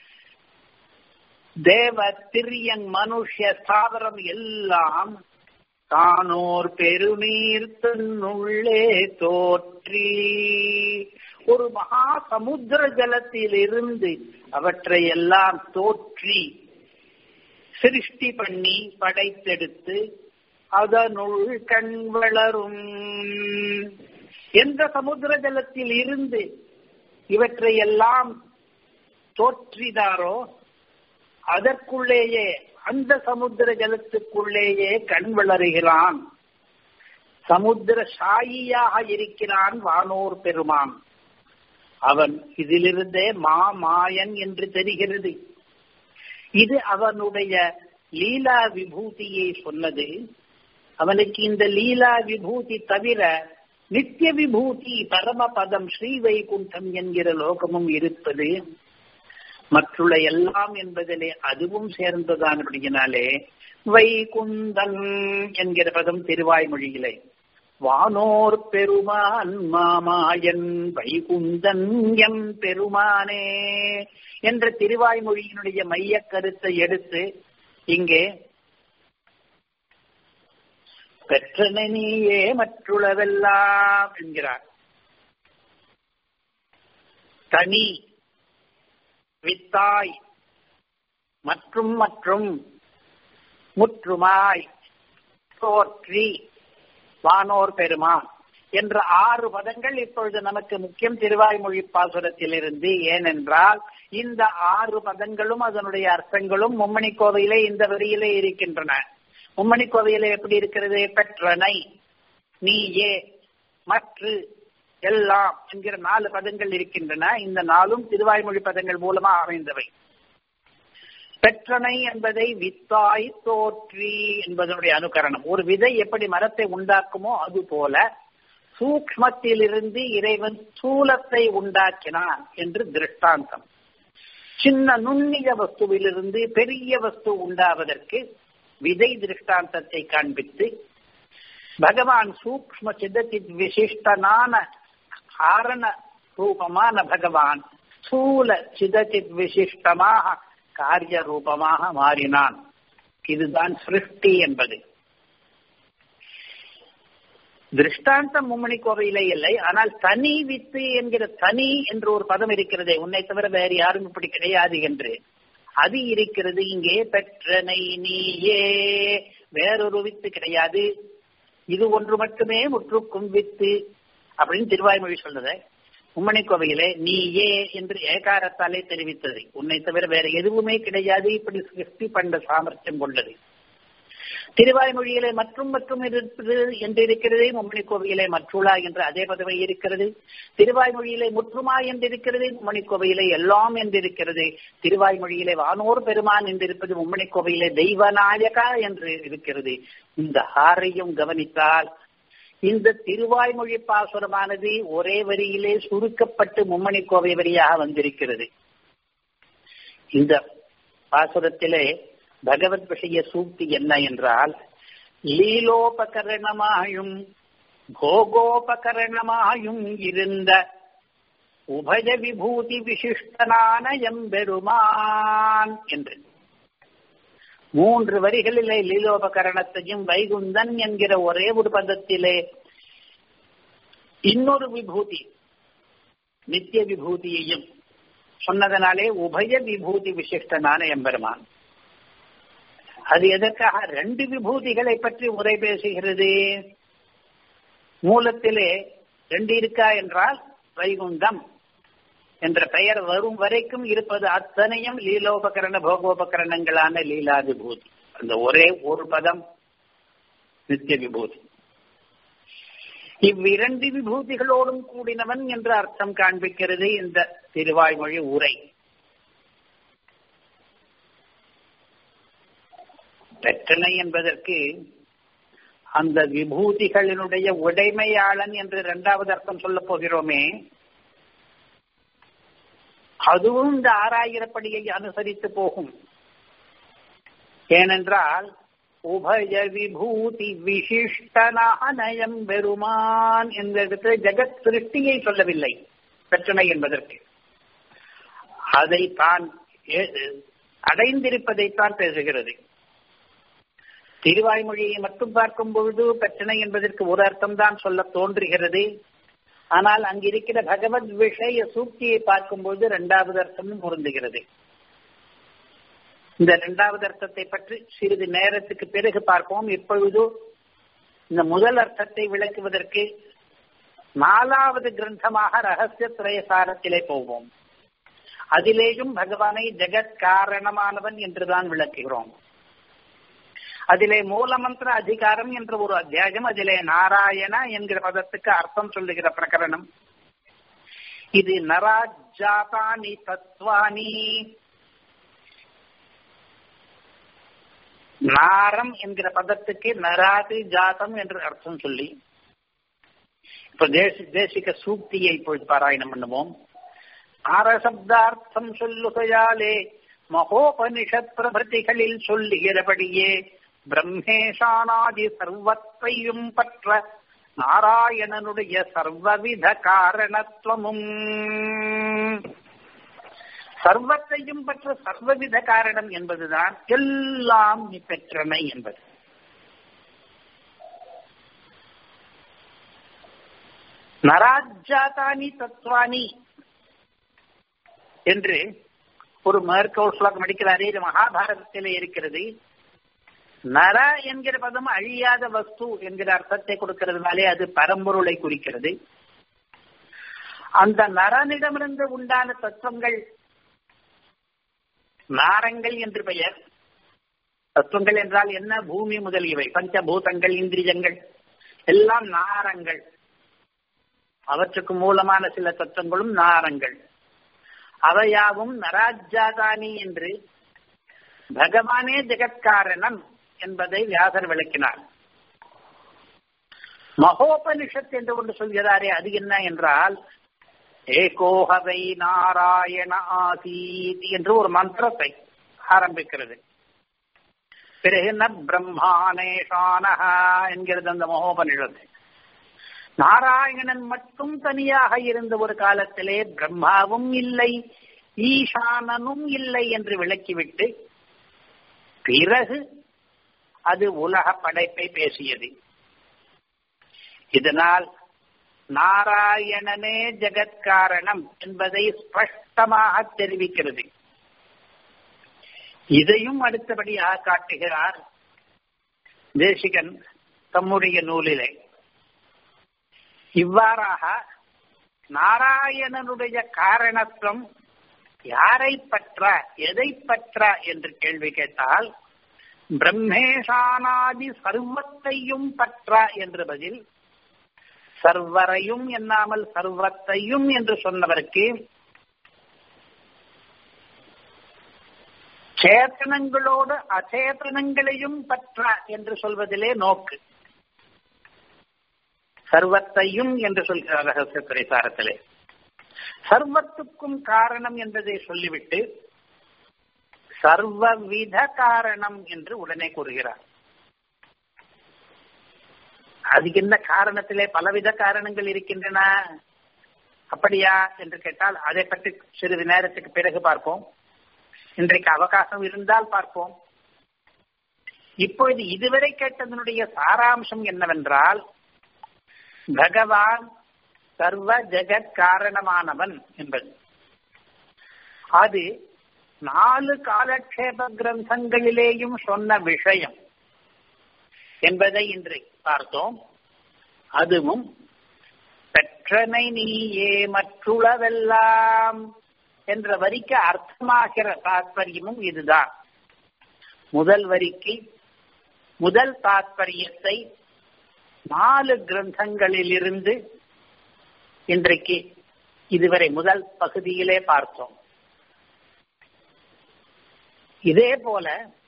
தேவ திரியன் மனுஷ ஸ்தாவரம் எல்லாம் தானோர் பெருநீர் தன்னுள்ளே தோற்றி ஒரு மகா சமுத்திர ஜலத்தில் இருந்து அவற்றை எல்லாம் தோற்றி சிருஷ்டி பண்ணி படைத்தெடுத்து அதனுள் கண் வளரும் எந்த சமுத்திர ஜலத்தில் இருந்து இவற்றை எல்லாம் தோற்றினாரோ அதற்குள்ளேயே அந்த சமுத்திர ஜலத்துக்குள்ளேயே கண் வளருகிறான் சமுத்திர சாயியாக இருக்கிறான் வானோர் பெருமான் அவன் இதிலிருந்தே மாமாயன் என்று தெரிகிறது இது அவனுடைய லீலா விபூதியை சொன்னது அவனுக்கு இந்த லீலா விபூதி தவிர நித்திய விபூதி பரமபதம் ஸ்ரீ வைகுண்டம் என்கிற லோகமும் இருப்பது மற்றுள்ள எல்லாம் என்பதிலே அதுவும் சேர்ந்ததானபடியினாலே வைகுந்தன் என்கிற பதம் திருவாய்மொழியிலே வானோர் பெருமான் மாமாயன் வைகுந்தன் எம் பெருமானே என்ற திருவாய்மொழியினுடைய மைய கருத்தை எடுத்து இங்கே பெற்றன நீயே மற்றுளவெல்லாம் என்கிறார் தனி வித்தாய் மற்றும் மற்றும் முற்றுமாய் தோற்றி வானோர் பெருமான் என்ற ஆறு பதங்கள் இப்பொழுது நமக்கு முக்கியம் திருவாய்மொழி பாசுரத்திலிருந்து ஏனென்றால் இந்த ஆறு பதங்களும் அதனுடைய அர்த்தங்களும் மும்மணி கோவையிலே இந்த வரியிலே இருக்கின்றன மும்மணி கோவையிலே எப்படி இருக்கிறது பெற்றனை நீ ஏ மற்று எல்லாம் என்கிற நாலு பதங்கள் இருக்கின்றன இந்த நாளும் திருவாய்மொழி பதங்கள் மூலமா அமைந்தவை பெற்றனை என்பதை வித்தாய் தோற்றி என்பதனுடைய அனுகரணம் ஒரு விதை எப்படி மரத்தை உண்டாக்குமோ அது போல சூக்மத்திலிருந்து இறைவன் சூலத்தை உண்டாக்கினான் என்று திருஷ்டாந்தம் சின்ன நுண்ணிய வஸ்துவிலிருந்து பெரிய வஸ்து உண்டாவதற்கு விதை திருஷ்டாந்தத்தை காண்பித்து பகவான் சூக்ம சிதத்தின் விசிஷ்டனான காரண ரூபமான பகவான் ஸ்தூல சிதச்சித் விசிஷ்டமாக காரிய ரூபமாக மாறினான் இதுதான் சிருஷ்டி என்பது திருஷ்டாந்தம் மும்மணி கோவையிலே இல்லை ஆனால் தனி வித்து என்கிற தனி என்று ஒரு பதம் இருக்கிறதே உன்னை தவிர வேறு யாரும் இப்படி கிடையாது என்று அது இருக்கிறது இங்கே பெற்றனை நீயே வேறொரு வித்து கிடையாது இது ஒன்று மட்டுமே முற்றுக்கும் வித்து அப்படின்னு திருவாய்மொழி சொல்லுது மும்மணி கோவையிலே நீ ஏ என்று ஏகாரத்தாலே தெரிவித்தது உன்னை தவிர வேற எதுவுமே கிடையாது இப்படி சிருஷ்டி பண்ண சாமர்த்தியம் கொண்டது திருவாய்மொழியிலே மற்றும் மற்றும் இருப்பது என்று இருக்கிறது மும்மணி கோவையிலே மற்றுளா என்று அதே பதவி இருக்கிறது திருவாய்மொழியிலே முற்றுமா என்று இருக்கிறது மும்மணி கோவையிலே எல்லாம் என்று இருக்கிறது திருவாய்மொழியிலே வானோர் பெருமான் என்று இருப்பது மும்மணி கோவையிலே தெய்வநாயகா என்று இருக்கிறது இந்த ஆறையும் கவனித்தால் இந்த திருவாய்மொழி பாசுரமானது ஒரே வரியிலே சுருக்கப்பட்டு மும்மணி கோவை வரியாக வந்திருக்கிறது இந்த பாசுரத்திலே பகவத் விஷய சூக்தி என்ன என்றால் லீலோபகரணமாயும் போகோபகரணமாயும் இருந்த உபய விபூதி விசிஷ்டனான எம்பெருமான் என்று மூன்று வரிகளிலே லீலோபகரணத்தையும் வைகுந்தன் என்கிற ஒரே ஒரு பதத்திலே இன்னொரு விபூதி நித்திய விபூதியையும் சொன்னதனாலே உபய விபூதி விசிஷ்டனான எம்பெருமான் அது எதற்காக ரெண்டு விபூதிகளை பற்றி உரை பேசுகிறது மூலத்திலே ரெண்டு இருக்கா என்றால் வைகுண்டம் என்ற பெயர் வரும் வரைக்கும் இருப்பது அத்தனையும் லீலோபகரண போகோபகரணங்களான லீலா விபூதி அந்த ஒரே ஒரு பதம் நித்திய விபூதி இவ்விரண்டு விபூதிகளோடும் கூடினவன் என்று அர்த்தம் காண்பிக்கிறது இந்த திருவாய்மொழி உரை பெற்றனை என்பதற்கு அந்த விபூதிகளினுடைய உடைமையாளன் என்று இரண்டாவது அர்த்தம் சொல்ல போகிறோமே அதுவும் இந்த ஆறாயிரப்படியை அனுசரித்து போகும் ஏனென்றால் உபய விபூதி விசிஷ்டனானயம் பெருமான் என்ற இடத்துல ஜெகத் சிருஷ்டியை சொல்லவில்லை பிரச்சனை என்பதற்கு அதை தான் அடைந்திருப்பதைத்தான் பேசுகிறது திருவாய்மொழியை மட்டும் பார்க்கும் பொழுது பிரச்சனை என்பதற்கு ஒரு அர்த்தம் தான் சொல்ல தோன்றுகிறது ஆனால் அங்கிருக்கிற பகவத் விஷய சூக்தியை பார்க்கும்போது இரண்டாவது அர்த்தமும் பொருந்துகிறது இந்த இரண்டாவது அர்த்தத்தை பற்றி சிறிது நேரத்துக்கு பிறகு பார்ப்போம் இப்பொழுது இந்த முதல் அர்த்தத்தை விளக்குவதற்கு நாலாவது கிரந்தமாக ரகசிய திரயசாரத்திலே போவோம் அதிலேயும் பகவானை ஜெகத் காரணமானவன் என்றுதான் விளக்குகிறோம் அதிலே மூலமந்திர அதிகாரம் என்ற ஒரு அத்தியாயம் அதிலே நாராயண என்கிற பதத்துக்கு அர்த்தம் சொல்லுகிற பிரகரணம் இது நராஜாதானி தத்வானி நாரம் என்கிற பதத்துக்கு நராதி ஜாதம் என்று அர்த்தம் சொல்லி இப்ப தேசி தேசிக சூக்தியை இப்பொழுது பாராயணம் பண்ணுவோம் ஆரசப்தார்த்தம் சொல்லுகையாலே மகோபனிஷத் பிரபதிகளில் சொல்லுகிறபடியே பிரம்மேஷானாதி சர்வத்தையும் பற்ற நாராயணனுடைய சர்வவித காரணத்துவமும் சர்வத்தையும் பற்ற சர்வவித காரணம் என்பதுதான் எல்லாம் நீ பெற்றமை என்பது நராஜாதானி தத்வானி என்று ஒரு மேற்கோள் ஸ்லோகம் அடிக்கிறாரே இது மகாபாரதத்திலே இருக்கிறது நர என்கிற பதம் அழியாத வஸ்து என்கிற அர்த்தத்தை கொடுக்கிறதுனாலே அது பரம்பொருளை குறிக்கிறது அந்த நரனிடமிருந்து உண்டான தத்துவங்கள் நாரங்கள் என்று பெயர் தத்துவங்கள் என்றால் என்ன பூமி முதலியவை பஞ்சபூதங்கள் இந்திரியங்கள் எல்லாம் நாரங்கள் அவற்றுக்கு மூலமான சில தத்துவங்களும் நாரங்கள் அவையாவும் நராஜாதானி என்று பகவானே ஜெகத்காரணன் என்பதை வியாசர் விளக்கினார் மகோபனிஷத் என்று ஒன்று சொல்கிறாரே அது என்ன என்றால் ஏகோஹவை நாராயண ஆசீத் என்று ஒரு மந்திரத்தை ஆரம்பிக்கிறது பிறகு ந பிரம்மானேஷானஹ என்கிறது அந்த மகோபனிஷத்து நாராயணன் மட்டும் தனியாக இருந்த ஒரு காலத்திலே பிரம்மாவும் இல்லை ஈசானனும் இல்லை என்று விளக்கிவிட்டு பிறகு அது உலக படைப்பை பேசியது இதனால் நாராயணனே ஜெகத்காரணம் என்பதை ஸ்பஷ்டமாக தெரிவிக்கிறது இதையும் அடுத்தபடியாக காட்டுகிறார் தேசிகன் தம்முடைய நூலிலே இவ்வாறாக நாராயணனுடைய காரணத்துவம் யாரை பற்ற எதை பற்ற என்று கேள்வி கேட்டால் பிரம்மேஷானாதி சர்வத்தையும் பற்ற என்று பதில் சர்வரையும் எண்ணாமல் சர்வத்தையும் என்று சொன்னவருக்கு சேத்தனங்களோடு அச்சேதனங்களையும் பற்ற என்று சொல்வதிலே நோக்கு சர்வத்தையும் என்று சொல்கிறார் ரகசிய திரைசாரத்திலே சர்வத்துக்கும் காரணம் என்பதை சொல்லிவிட்டு சர்வவித காரணம் என்று உடனே கூறுகிறார் அதுக்கு என்ன காரணத்திலே பலவித காரணங்கள் இருக்கின்றன அப்படியா என்று கேட்டால் அதை பற்றி சிறிது நேரத்துக்கு பிறகு பார்ப்போம் இன்றைக்கு அவகாசம் இருந்தால் பார்ப்போம் இப்பொழுது இதுவரை கேட்டதனுடைய சாராம்சம் என்னவென்றால் பகவான் சர்வ ஜெகத் காரணமானவன் என்பது அது நாலு காலக்ஷேப கிரந்தங்களிலேயும் சொன்ன விஷயம் என்பதை இன்று பார்த்தோம் அதுவும் பெற்றனை நீயே மற்றுளவெல்லாம் என்ற வரிக்கு அர்த்தமாகிற தாத்பரியமும் இதுதான் முதல் வரிக்கு முதல் தாத்பரியத்தை நாலு கிரந்தங்களிலிருந்து இன்றைக்கு இதுவரை முதல் பகுதியிலே பார்த்தோம் இதே போல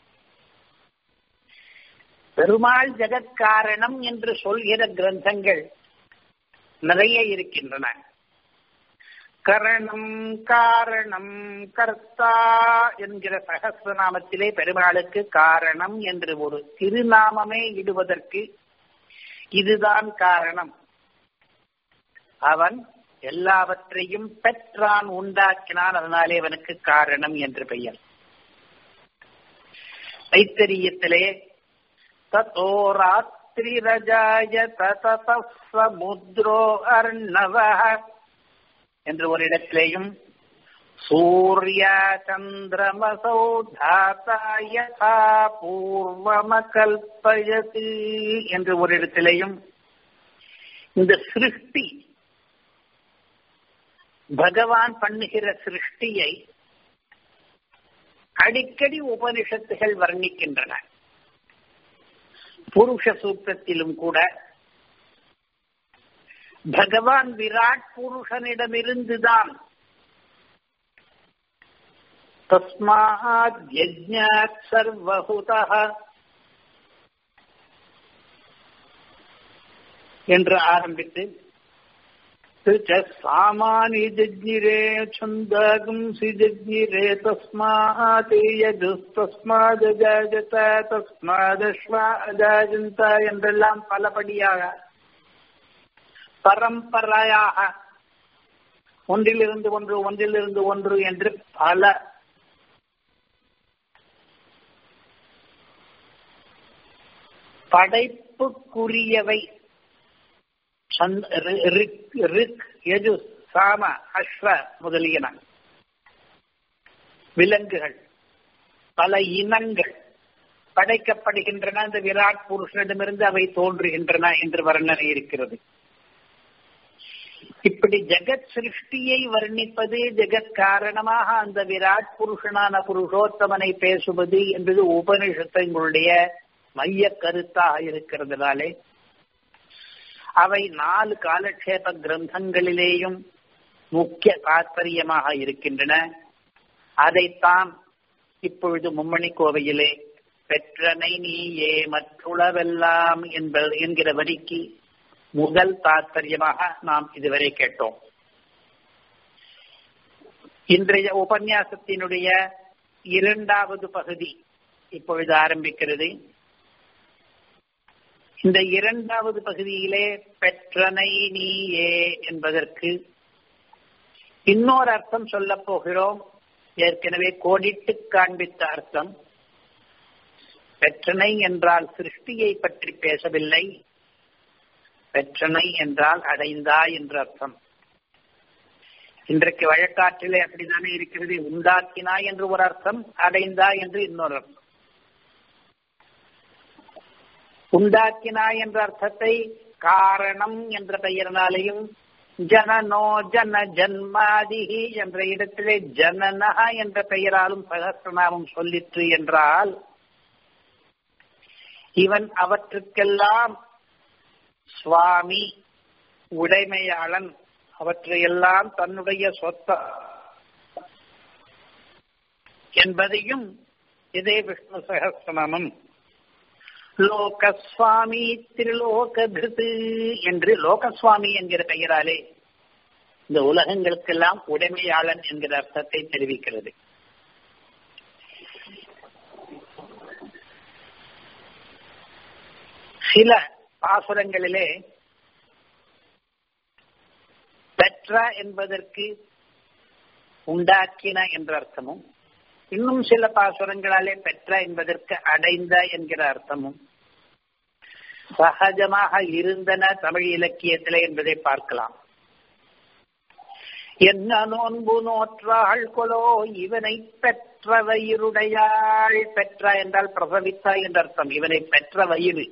பெருமாள் ஜெகத்காரணம் என்று சொல்கிற கிரந்தங்கள் நிறைய இருக்கின்றன கரணம் காரணம் கர்த்தா என்கிற சகசிரநாமத்திலே பெருமாளுக்கு காரணம் என்று ஒரு திருநாமமே இடுவதற்கு இதுதான் காரணம் அவன் எல்லாவற்றையும் பெற்றான் உண்டாக்கினான் அதனாலே அவனுக்கு காரணம் என்று பெயர் ஐத்தரியத்திலே தத்தோ ராத்திரிரஜாய ததமுத்ரோ அர்ணவ என்று ஒரு இடத்திலேயும் சூரிய சந்திரமசௌ தாத்தாயதா பூர்வமகல்பயது என்று ஒரு இடத்திலேயும் இந்த சிருஷ்டி பகவான் பண்ணுகிற சிருஷ்டியை அடிக்கடி உபனிஷத்துகள் வர்ணிக்கின்றன புருஷ சூத்திரத்திலும் கூட பகவான் விராட் புருஷனிடமிருந்துதான் தஸ்மாத் யஜ்ஞாத் சர்வகுதா என்று ஆரம்பித்து சாமானி ஜஜ்ஞிரே சந்தாகும் சிஜ்ஞிரே தஸ்மாத் யஜுஸ்தஸ்மாத் அஜாஜத தஸ்மாதஸ்வா அஜாஜந்த என்றெல்லாம் பலபடியாக பரம்பரையாக ஒன்றிலிருந்து ஒன்று ஒன்றிலிருந்து ஒன்று என்று பல படைப்புக்குரியவை ரிக் சாம அஸ்வ முதலியன விலங்குகள் பல இனங்கள் படைக்கப்படுகின்றன இந்த விராட் புருஷனிடமிருந்து அவை தோன்றுகின்றன என்று வர்ணனை இருக்கிறது இப்படி ஜெகத் சிருஷ்டியை வர்ணிப்பது ஜெகத் காரணமாக அந்த விராட் புருஷனான புருஷோத்தமனை பேசுவது என்பது உபனிஷத்தங்களுடைய மைய கருத்தாக இருக்கிறதுனாலே அவை நாலு காலக்ஷேப கிரந்தங்களிலேயும் முக்கிய தாற்பயமாக இருக்கின்றன அதைத்தான் இப்பொழுது மும்மணி கோவையிலே பெற்றனை நீயே மற்றுளவெல்லாம் என்பது என்கிற வரிக்கு முதல் தாற்பயமாக நாம் இதுவரை கேட்டோம் இன்றைய உபன்யாசத்தினுடைய இரண்டாவது பகுதி இப்பொழுது ஆரம்பிக்கிறது இந்த இரண்டாவது பகுதியிலே பெற்றனை நீயே என்பதற்கு இன்னொரு அர்த்தம் சொல்ல போகிறோம் ஏற்கனவே கோடிட்டு காண்பித்த அர்த்தம் பெற்றனை என்றால் சிருஷ்டியை பற்றி பேசவில்லை பெற்றனை என்றால் அடைந்தா என்ற அர்த்தம் இன்றைக்கு வழக்காற்றிலே அப்படித்தானே இருக்கிறது உண்டாக்கினா என்று ஒரு அர்த்தம் அடைந்தா என்று இன்னொரு அர்த்தம் உண்டாக்கினாய் என்ற அர்த்தத்தை காரணம் என்ற பெயரினாலேயும் ஜனனோ ஜன ஜன்மாதிகி என்ற இடத்திலே ஜனனஹா என்ற பெயராலும் சகசிரநாமம் சொல்லிற்று என்றால் இவன் அவற்றுக்கெல்லாம் சுவாமி உடைமையாளன் அவற்றையெல்லாம் தன்னுடைய சொத்த என்பதையும் இதே விஷ்ணு சகசிரநாமம் லோகஸ்வாமி திருலோகபிருது என்று லோகஸ்வாமி என்கிற பெயராலே இந்த உலகங்களுக்கெல்லாம் உடைமையாளன் என்கிற அர்த்தத்தை தெரிவிக்கிறது சில பாசுரங்களிலே பெற்ற என்பதற்கு உண்டாக்கின என்ற அர்த்தமும் இன்னும் சில பாசுரங்களாலே பெற்ற என்பதற்கு அடைந்த என்கிற அர்த்தமும் சகஜமாக இருந்தன தமிழ் இலக்கியத்திலே என்பதை பார்க்கலாம் என்ன நோன்பு நோற்றாள் கொலோ இவனை பெற்ற வயிறுடையாள் பெற்ற என்றால் பிரசவித்தா என்ற அர்த்தம் இவனை பெற்ற வயிறு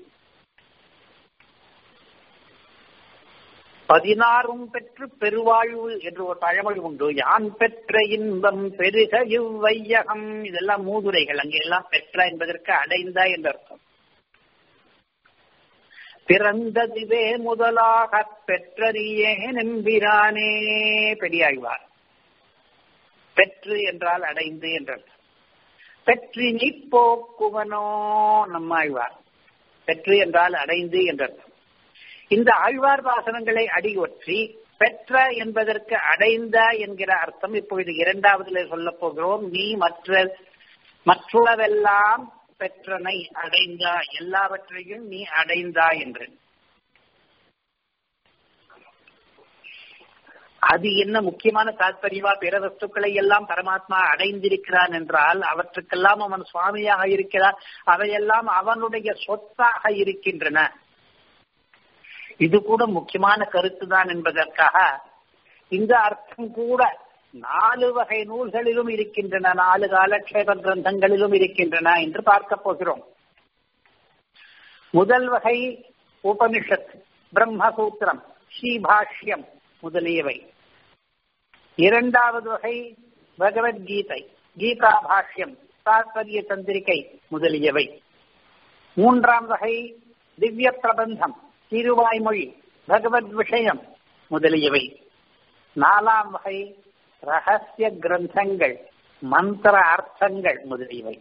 பதினாறும் பெற்று பெருவாழ்வு என்று ஒரு பழமொழி உண்டு யான் பெற்ற இன்பம் பெருக இவ்வையகம் இதெல்லாம் மூதுரைகள் அங்கே எல்லாம் பெற்ற என்பதற்கு அடைந்த என்ற அர்த்தம் பிறந்ததுவே முதலாக பெற்றறியே நம்பிரானே பெரியாழ்வார் பெற்று என்றால் அடைந்து என்றால் பெற்றி நீ போக்குவனோ நம்மாழ்வார் பெற்று என்றால் அடைந்து என்றார் இந்த ஆழ்வார் வாசனங்களை அடியொற்றி பெற்ற என்பதற்கு அடைந்த என்கிற அர்த்தம் இப்பொழுது இரண்டாவதுல சொல்ல போகிறோம் நீ மற்ற மற்றுள்ளவெல்லாம் பெற்றனை அடைந்தா எல்லாவற்றையும் நீ அடைந்தா என்று அது என்ன முக்கியமான தாற்பயமா பிற வஸ்துக்களை எல்லாம் பரமாத்மா அடைந்திருக்கிறான் என்றால் அவற்றுக்கெல்லாம் அவன் சுவாமியாக இருக்கிறான் அவையெல்லாம் அவனுடைய சொத்தாக இருக்கின்றன இது கூட முக்கியமான கருத்து தான் என்பதற்காக இந்த அர்த்தம் கூட நாலு வகை நூல்களிலும் இருக்கின்றன நாலு காலக்ஷேப கிரந்தங்களிலும் இருக்கின்றன என்று பார்க்க போகிறோம் முதல் வகை உபனிஷத் பிரம்மசூத்திரம் ஸ்ரீபாஷ்யம் முதலியவை இரண்டாவது வகை பகவத்கீதை கீதா பாஷ்யம் தாத்பரிய சந்திரிகை முதலியவை மூன்றாம் வகை திவ்ய பிரபந்தம் திருவாய்மொழி பகவத் விஷயம் முதலியவை நாலாம் வகை ரகசிய கிரந்தங்கள் மந்திர அர்த்தங்கள் முதலியவை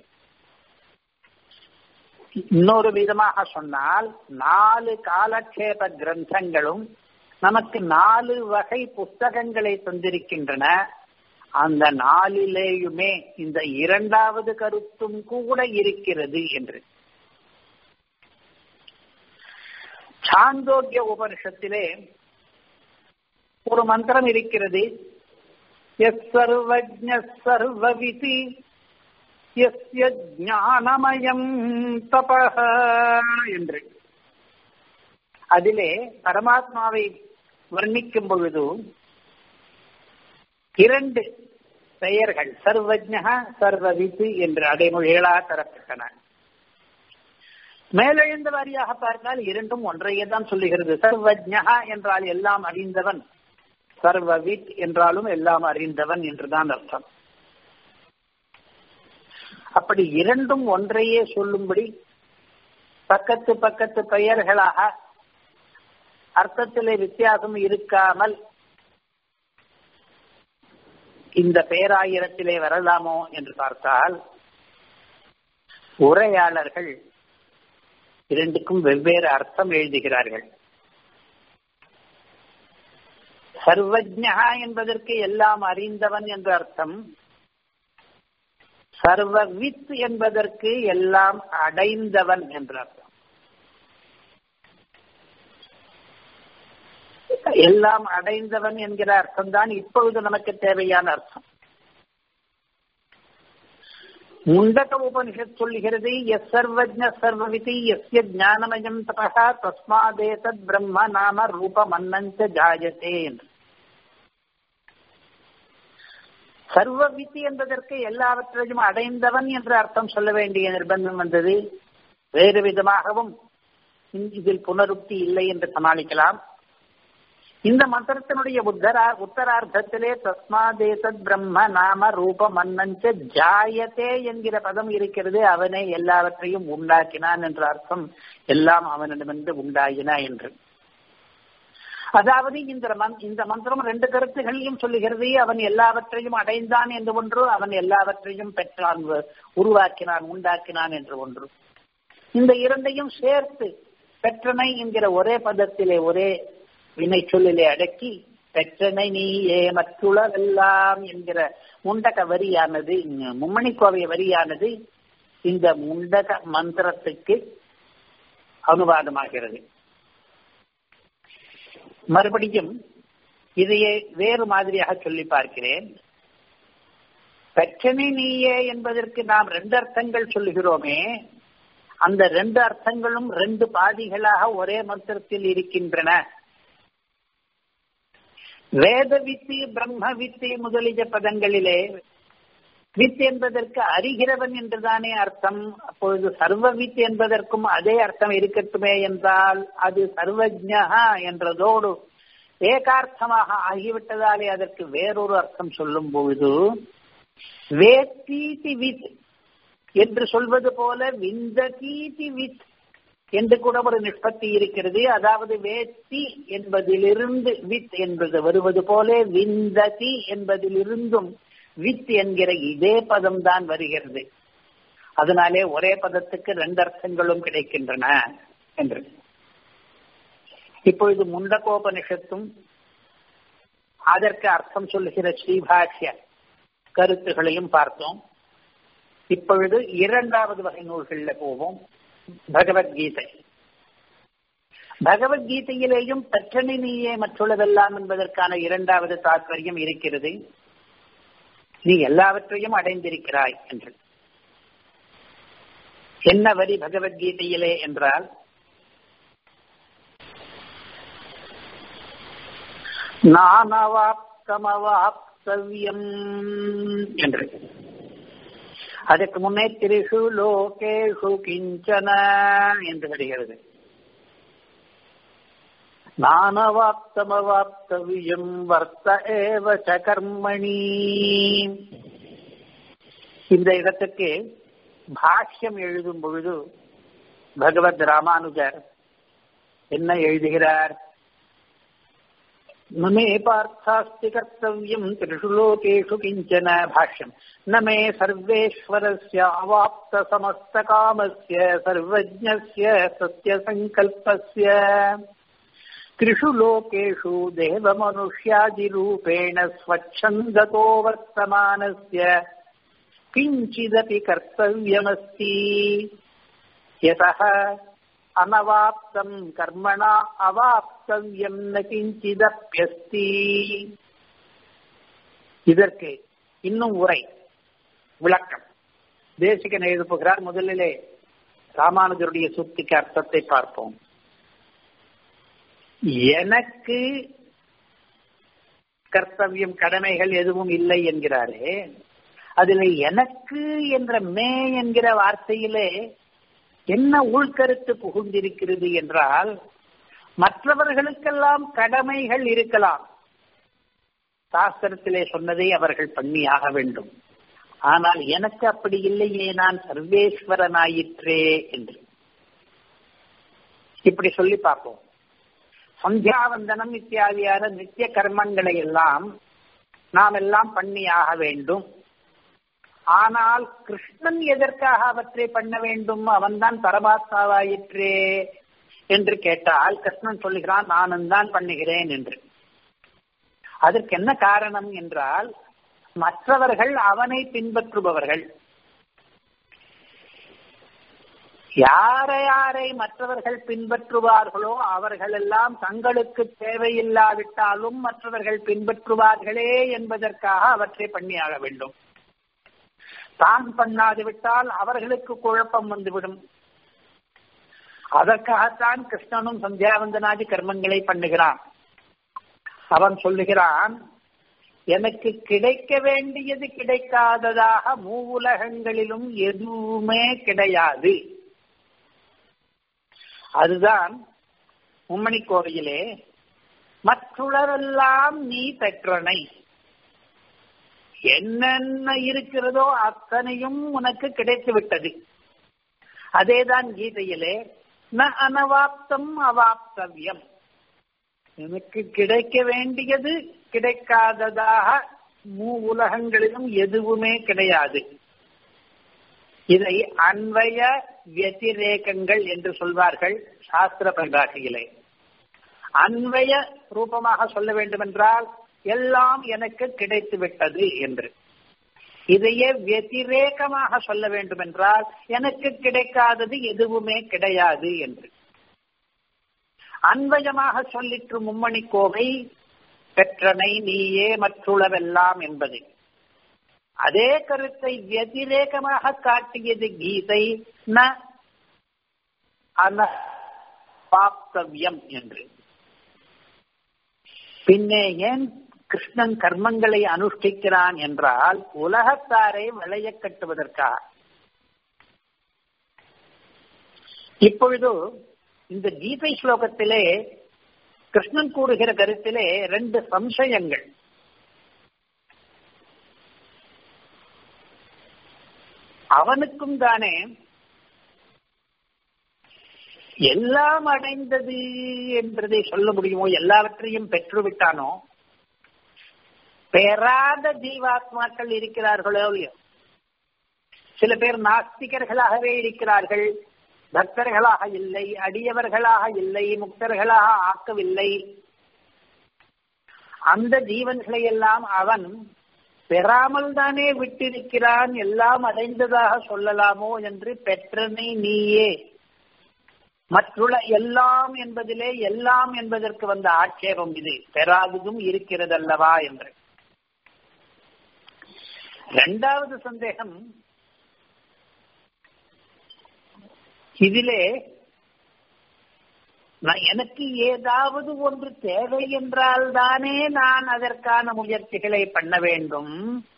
இன்னொரு விதமாக சொன்னால் நாலு காலக்ஷேப கிரந்தங்களும் நமக்கு நாலு வகை புஸ்தகங்களை தந்திருக்கின்றன அந்த நாளிலேயுமே இந்த இரண்டாவது கருத்தும் கூட இருக்கிறது என்று சாந்தோக்கிய உபனிஷத்திலே ஒரு மந்திரம் இருக்கிறது எஸ் சர்வஜ சர்வவிதி எஸ்ய ஞானமயம் தப என்று அதிலே பரமாத்மாவை வர்ணிக்கும் பொழுது இரண்டு பெயர்கள் சர்வஜா சர்வவித்து என்று அடைமொழிகளாக தரப்பட்டன மேலெழுந்த வாரியாக பார்த்தால் இரண்டும் ஒன்றையே தான் சொல்லுகிறது சர்வஜா என்றால் எல்லாம் அறிந்தவன் சர்வவித் என்றாலும் எல்லாம் அறிந்தவன் என்றுதான் அர்த்தம் அப்படி இரண்டும் ஒன்றையே சொல்லும்படி பக்கத்து பக்கத்து பெயர்களாக அர்த்தத்திலே வித்தியாசம் இருக்காமல் இந்த பேராயிரத்திலே வரலாமோ என்று பார்த்தால் உரையாளர்கள் இரண்டுக்கும் வெவ்வேறு அர்த்தம் எழுதுகிறார்கள் சர்வஜா என்பதற்கு எல்லாம் அறிந்தவன் என்ற அர்த்தம் சர்வவித் என்பதற்கு எல்லாம் அடைந்தவன் என்ற அர்த்தம் எல்லாம் அடைந்தவன் என்கிற அர்த்தம் தான் இப்பொழுது நமக்கு தேவையான அர்த்தம் முண்டக உபனிஷத் சொல்லுகிறது எஸ் சர்வஜ சர்வவிதி எஸ்ய ஞானமயம் தபா தஸ்மாதேதத் பிரம்ம நாம ரூப மன்னஞ்ச ஜாயத்தே என்று சர்வவித்தி என்பதற்கு எல்லாவற்றையும் அடைந்தவன் என்று அர்த்தம் சொல்ல வேண்டிய நிர்பந்தம் வந்தது வேறு விதமாகவும் இதில் புனருக்தி இல்லை என்று சமாளிக்கலாம் இந்த மந்திரத்தினுடைய உத்தரா உத்தரார்த்தத்திலே தஸ்மாதேசத் பிரம்ம நாம ரூப மன்னஞ்ச ஜாயத்தே என்கிற பதம் இருக்கிறது அவனே எல்லாவற்றையும் உண்டாக்கினான் என்ற அர்த்தம் எல்லாம் அவனிடமிருந்து உண்டாயின என்று அதாவது இந்த இந்த மந்திரம் ரெண்டு கருத்துகளையும் சொல்லுகிறது அவன் எல்லாவற்றையும் அடைந்தான் என்று ஒன்று அவன் எல்லாவற்றையும் பெற்றான் உருவாக்கினான் உண்டாக்கினான் என்று ஒன்று இந்த இரண்டையும் சேர்த்து பெற்றனை என்கிற ஒரே பதத்திலே ஒரே வினை சொல்லிலே அடக்கி பெற்றனை நீயே மற்றுளவெல்லாம் என்கிற முண்டக வரியானது மும்மணி கோவை வரியானது இந்த முண்டக மந்திரத்துக்கு அனுவாதமாகிறது மறுபடியும் இதையே வேறு மாதிரியாக சொல்லி பார்க்கிறேன் பிரச்சனை நீயே என்பதற்கு நாம் ரெண்டு அர்த்தங்கள் சொல்லுகிறோமே அந்த ரெண்டு அர்த்தங்களும் ரெண்டு பாதிகளாக ஒரே மந்திரத்தில் இருக்கின்றன வேத வித்து பிரம்ம வித்து முதலிய பதங்களிலே வித் என்பதற்கு அறிகிறவன் என்றுதானே அர்த்தம் அப்பொழுது சர்வ வித் என்பதற்கும் அதே அர்த்தம் இருக்கட்டுமே என்றால் அது சர்வஜா என்றதோடு ஏகார்த்தமாக ஆகிவிட்டதாலே அதற்கு வேறொரு அர்த்தம் சொல்லும் பொழுது வேத்தீதி வித் என்று சொல்வது போல விந்த கீதி வித் என்று கூட ஒரு நிஷ்பத்தி இருக்கிறது அதாவது வேத்தி என்பதிலிருந்து வித் என்பது வருவது போல விந்ததி என்பதிலிருந்தும் வித் என்கிற இதே பதம் தான் வருகிறது அதனாலே ஒரே பதத்துக்கு ரெண்டு அர்த்தங்களும் கிடைக்கின்றன என்று இப்பொழுது முண்டகோபனிஷத்தும் அதற்கு அர்த்தம் சொல்லுகிற ஸ்ரீபாஷ்ய கருத்துகளையும் பார்த்தோம் இப்பொழுது இரண்டாவது வகை நூல்களில் போவோம் பகவத்கீதை பகவத்கீதையிலேயும் பிரச்சனை நீயே மற்றுள்ளதெல்லாம் என்பதற்கான இரண்டாவது தாற்பயம் இருக்கிறது நீ எல்லாவற்றையும் அடைந்திருக்கிறாய் என்று என்ன வரி பகவத்கீதையிலே என்றால் நானவாப்தமவாப்தவியம் என்று அதற்கு முன்னே திரிஷு லோகேஷு கிஞ்சன என்று வருகிறது நானவாப்தமவாப்தவியம் வர்த்த ஏவ கர்மணி இந்த இடத்துக்கு பாஷ்யம் எழுதும் பொழுது பகவத் ராமானுஜர் என்ன எழுதுகிறார் न मे पार्थास्ति कर्तव्यम् त्रिषु लोकेषु किञ्चन भाष्यम् न मे सर्वेश्वरस्य अवाप्तसमस्तकामस्य सर्वज्ञस्य सत्यसङ्कल्पस्य त्रिषु लोकेषु देवमनुष्यादिरूपेण स्वच्छन्दतो वर्तमानस्य किञ्चिदपि कर्तव्यमस्ति यतः அனவாப்தம் கர்மணா அவாப்தவ்யம் ந கிஞ்சிதப்பியஸ்தி இதற்கு இன்னும் உரை விளக்கம் தேசிகன் எழுதுப்புகிறார் முதலிலே ராமானுஜருடைய சுத்திக்கு அர்த்தத்தை பார்ப்போம் எனக்கு கர்த்தவியம் கடமைகள் எதுவும் இல்லை என்கிறாரே அதில் எனக்கு என்ற மே என்கிற வார்த்தையிலே என்ன உள்கருத்து புகுந்திருக்கிறது என்றால் மற்றவர்களுக்கெல்லாம் கடமைகள் இருக்கலாம் சாஸ்திரத்திலே சொன்னதை அவர்கள் பண்ணியாக வேண்டும் ஆனால் எனக்கு அப்படி இல்லையே நான் சர்வேஸ்வரனாயிற்றே என்று இப்படி சொல்லி பார்ப்போம் சந்தியாவந்தனம் இத்தியாதியான நித்திய கர்மங்களை எல்லாம் நாம் எல்லாம் பண்ணியாக வேண்டும் ஆனால் கிருஷ்ணன் எதற்காக அவற்றை பண்ண வேண்டும் அவன்தான் பரமாத்மாவாயிற்றே என்று கேட்டால் கிருஷ்ணன் சொல்லுகிறான் நானும் தான் பண்ணுகிறேன் என்று அதற்கு என்ன காரணம் என்றால் மற்றவர்கள் அவனை பின்பற்றுபவர்கள் யாரை யாரை மற்றவர்கள் பின்பற்றுவார்களோ அவர்கள் எல்லாம் தங்களுக்கு தேவையில்லாவிட்டாலும் மற்றவர்கள் பின்பற்றுவார்களே என்பதற்காக அவற்றை பண்ணியாக வேண்டும் தான் பண்ணாது விட்டால் அவர்களுக்கு குழப்பம் வந்துவிடும் அதற்காகத்தான் கிருஷ்ணனும் சந்தியாவந்தனாதி கர்மங்களை பண்ணுகிறான் அவன் சொல்லுகிறான் எனக்கு கிடைக்க வேண்டியது கிடைக்காததாக மூவுலகங்களிலும் எதுவுமே கிடையாது அதுதான் உம்மணி கோவையிலே மற்றுளரெல்லாம் நீ பெற்றனை என்னென்ன இருக்கிறதோ அத்தனையும் உனக்கு கிடைத்து விட்டது அதேதான் கீதையிலே ந அனவாப்தம் அவாப்தவியம் எனக்கு கிடைக்க வேண்டியது கிடைக்காததாக மூ உலகங்களிலும் எதுவுமே கிடையாது இதை அன்வய வத்திரேகங்கள் என்று சொல்வார்கள் சாஸ்திர பரிபாஷையிலே அன்வய ரூபமாக சொல்ல வேண்டும் என்றால் எல்லாம் எனக்கு கிடைத்து விட்டது என்று இதையே வத்திரேகமாக சொல்ல வேண்டும் என்றால் எனக்கு கிடைக்காதது எதுவுமே கிடையாது என்று அன்வயமாக சொல்லிற்று மும்மணி கோவை பெற்றனை நீயே மற்றுளவெல்லாம் என்பது அதே கருத்தை வத்திரேகமாக காட்டியது கீதை ந அனபாப்தவியம் என்று பின்னே ஏன் கிருஷ்ணன் கர்மங்களை அனுஷ்டிக்கிறான் என்றால் உலகத்தாரை விளைய கட்டுவதற்காக இப்பொழுது இந்த கீதை ஸ்லோகத்திலே கிருஷ்ணன் கூறுகிற கருத்திலே ரெண்டு சம்சயங்கள் அவனுக்கும் தானே எல்லாம் அடைந்தது என்றதை சொல்ல முடியுமோ எல்லாவற்றையும் பெற்றுவிட்டானோ பெறாத ஜீவாத்மாக்கள் இருக்கிறார்களோ இல்லையோ சில பேர் நாஸ்திகர்களாகவே இருக்கிறார்கள் பக்தர்களாக இல்லை அடியவர்களாக இல்லை முக்தர்களாக ஆக்கவில்லை அந்த ஜீவன்களை எல்லாம் அவன் பெறாமல் தானே விட்டிருக்கிறான் எல்லாம் அடைந்ததாக சொல்லலாமோ என்று பெற்றனை நீயே மற்றுள்ள எல்லாம் என்பதிலே எல்லாம் என்பதற்கு வந்த ஆட்சேபம் இது பெறாததும் இருக்கிறதல்லவா என்று இரண்டாவது சந்தேகம் இதிலே எனக்கு ஏதாவது ஒன்று தேவை என்றால் தானே நான் அதற்கான முயற்சிகளை பண்ண வேண்டும்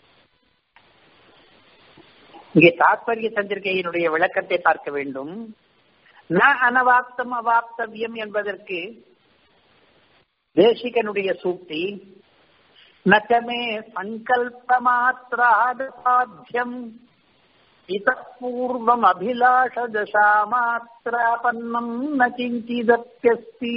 இங்கே தாத்பரிய சந்திரிகையினுடைய விளக்கத்தை பார்க்க வேண்டும் ந அனவாப்தம் அவாப்தவியம் என்பதற்கு தேசிகனுடைய சூக்தி நச்சமே சங்கல்ப மாத்திராதியம் இத்தூர்வம் அபிலாஷ தசா மாத்திராபன்னம் ந கிஞ்சிதப்பியஸ்தி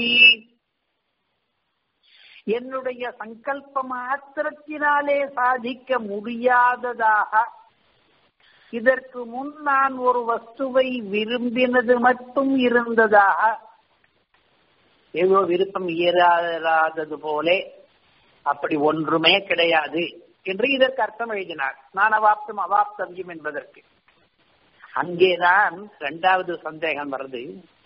என்னுடைய சங்கல்ப மாத்திரத்தினாலே சாதிக்க முடியாததாக இதற்கு முன் நான் ஒரு வஸ்துவை விரும்பினது மட்டும் இருந்ததாக ஏதோ விருப்பம் இயலாதது போலே அப்படி ஒன்றுமே கிடையாது என்று இதற்கு அர்த்தம் எழுதினார் நான் அவாப்தம் அவாப்தவியம் என்பதற்கு அங்கேதான் இரண்டாவது சந்தேகம் வருது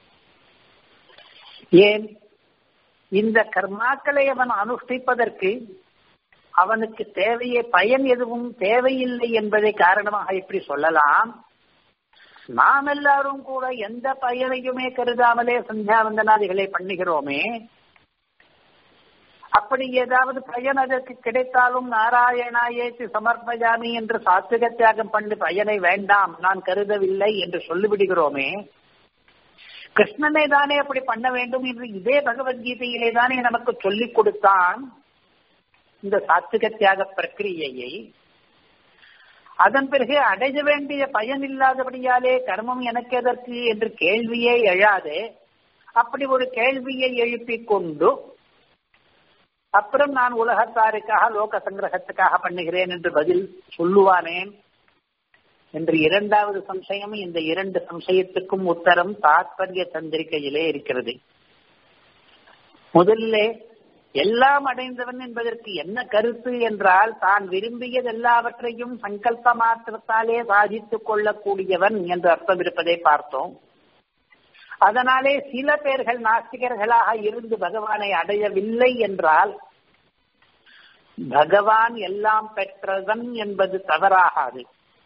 ஏன் இந்த கர்மாக்களை அவன் அனுஷ்டிப்பதற்கு அவனுக்கு தேவையே பயன் எதுவும் தேவையில்லை என்பதை காரணமாக எப்படி சொல்லலாம் நாம் எல்லாரும் கூட எந்த பயனையுமே கருதாமலே சந்தியாவந்தனாதிகளை பண்ணுகிறோமே அப்படி ஏதாவது பயன் அதற்கு கிடைத்தாலும் நாராயணாயேச்சு சமர்ப்பயாமி என்று சாத்விக தியாகம் பண்ணி பயனை வேண்டாம் நான் கருதவில்லை என்று சொல்லிவிடுகிறோமே கிருஷ்ணனை தானே அப்படி பண்ண வேண்டும் என்று இதே பகவத்கீதையிலே தானே நமக்கு சொல்லிக் கொடுத்தான் இந்த சாத்விக தியாக பிரக்கிரியையை அதன் பிறகு அடைய வேண்டிய பயன் இல்லாதபடியாலே கர்மம் எனக்கு எதற்கு என்று கேள்வியே எழாது அப்படி ஒரு கேள்வியை எழுப்பிக் கொண்டு அப்புறம் நான் உலகத்தாருக்காக லோக சங்கிரகத்துக்காக பண்ணுகிறேன் என்று பதில் சொல்லுவானேன் என்று இரண்டாவது சம்சயம் இந்த இரண்டு சம்சயத்துக்கும் உத்தரம் தாத்பரிய சந்திரிகையிலே இருக்கிறது முதல்ல எல்லாம் அடைந்தவன் என்பதற்கு என்ன கருத்து என்றால் தான் விரும்பியது எல்லாவற்றையும் சங்கல்ப மாத்திரத்தாலே சாதித்துக் கொள்ளக்கூடியவன் என்று அர்த்தம் இருப்பதை பார்த்தோம் அதனாலே சில பேர்கள் நாஸ்திகர்களாக இருந்து பகவானை அடையவில்லை என்றால் பகவான் எல்லாம் பெற்றவன் என்பது தவறாகாது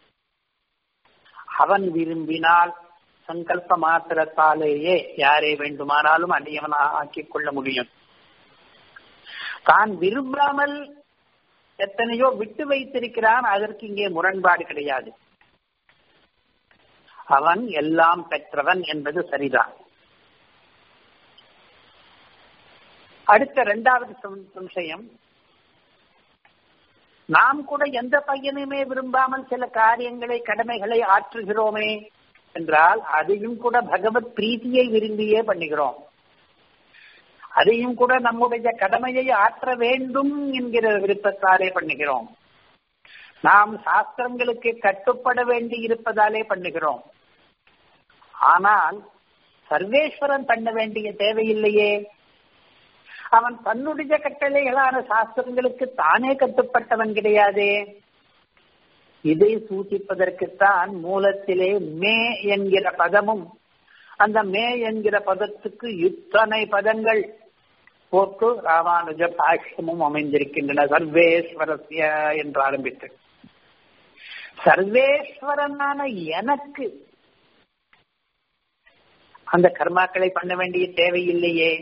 அவன் விரும்பினால் சங்கல்ப மாத்திரத்தாலேயே யாரை வேண்டுமானாலும் அடையவனாக ஆக்கிக் கொள்ள முடியும் தான் விரும்பாமல் எத்தனையோ விட்டு வைத்திருக்கிறான் அதற்கு இங்கே முரண்பாடு கிடையாது அவன் எல்லாம் பெற்றவன் என்பது சரிதான் அடுத்த இரண்டாவது சம்சயம் நாம் கூட எந்த பையனுமே விரும்பாமல் சில காரியங்களை கடமைகளை ஆற்றுகிறோமே என்றால் அதையும் கூட பகவத் பிரீத்தியை விரும்பியே பண்ணுகிறோம் அதையும் கூட நம்முடைய கடமையை ஆற்ற வேண்டும் என்கிற விருப்பத்தாலே பண்ணுகிறோம் நாம் சாஸ்திரங்களுக்கு கட்டுப்பட வேண்டி இருப்பதாலே பண்ணுகிறோம் ஆனால் சர்வேஸ்வரன் பண்ண வேண்டிய தேவையில்லையே அவன் தன்னுடைய கட்டளைகளான சாஸ்திரங்களுக்கு தானே கட்டுப்பட்டவன் கிடையாதே இதை சூಚಿப்பதற்குத்தான் மூலத்திலே மே என்கிற பதமும் அந்த மே என்கிற பதத்துக்கு இத்தனை பதங்கள் போட்டு ராமானுஜ பாஷ்யமும் அமைந்திருக்கின்றன சர்வேஸ்வரஸ்ய என்று ஆரம்பித்து சர்வேஸ்வரனான எனக்கு அந்த கர்மாக்களை பண்ண வேண்டிய தேவையில்லையே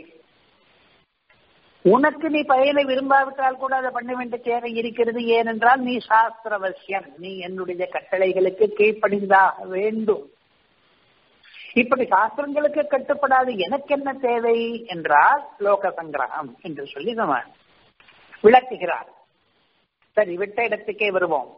உனக்கு நீ பயனை விரும்பாவிட்டால் கூட அதை பண்ண வேண்டிய தேவை இருக்கிறது ஏனென்றால் நீ சாஸ்திரவசியம் நீ என்னுடைய கட்டளைகளுக்கு கீழ்ப்படிந்தாக வேண்டும் இப்படி சாஸ்திரங்களுக்கு கட்டுப்படாது எனக்கு என்ன தேவை என்றால் லோக சங்கிரகம் என்று சொல்லி நம்ம விளக்குகிறார் சரி விட்ட இடத்துக்கே வருவோம்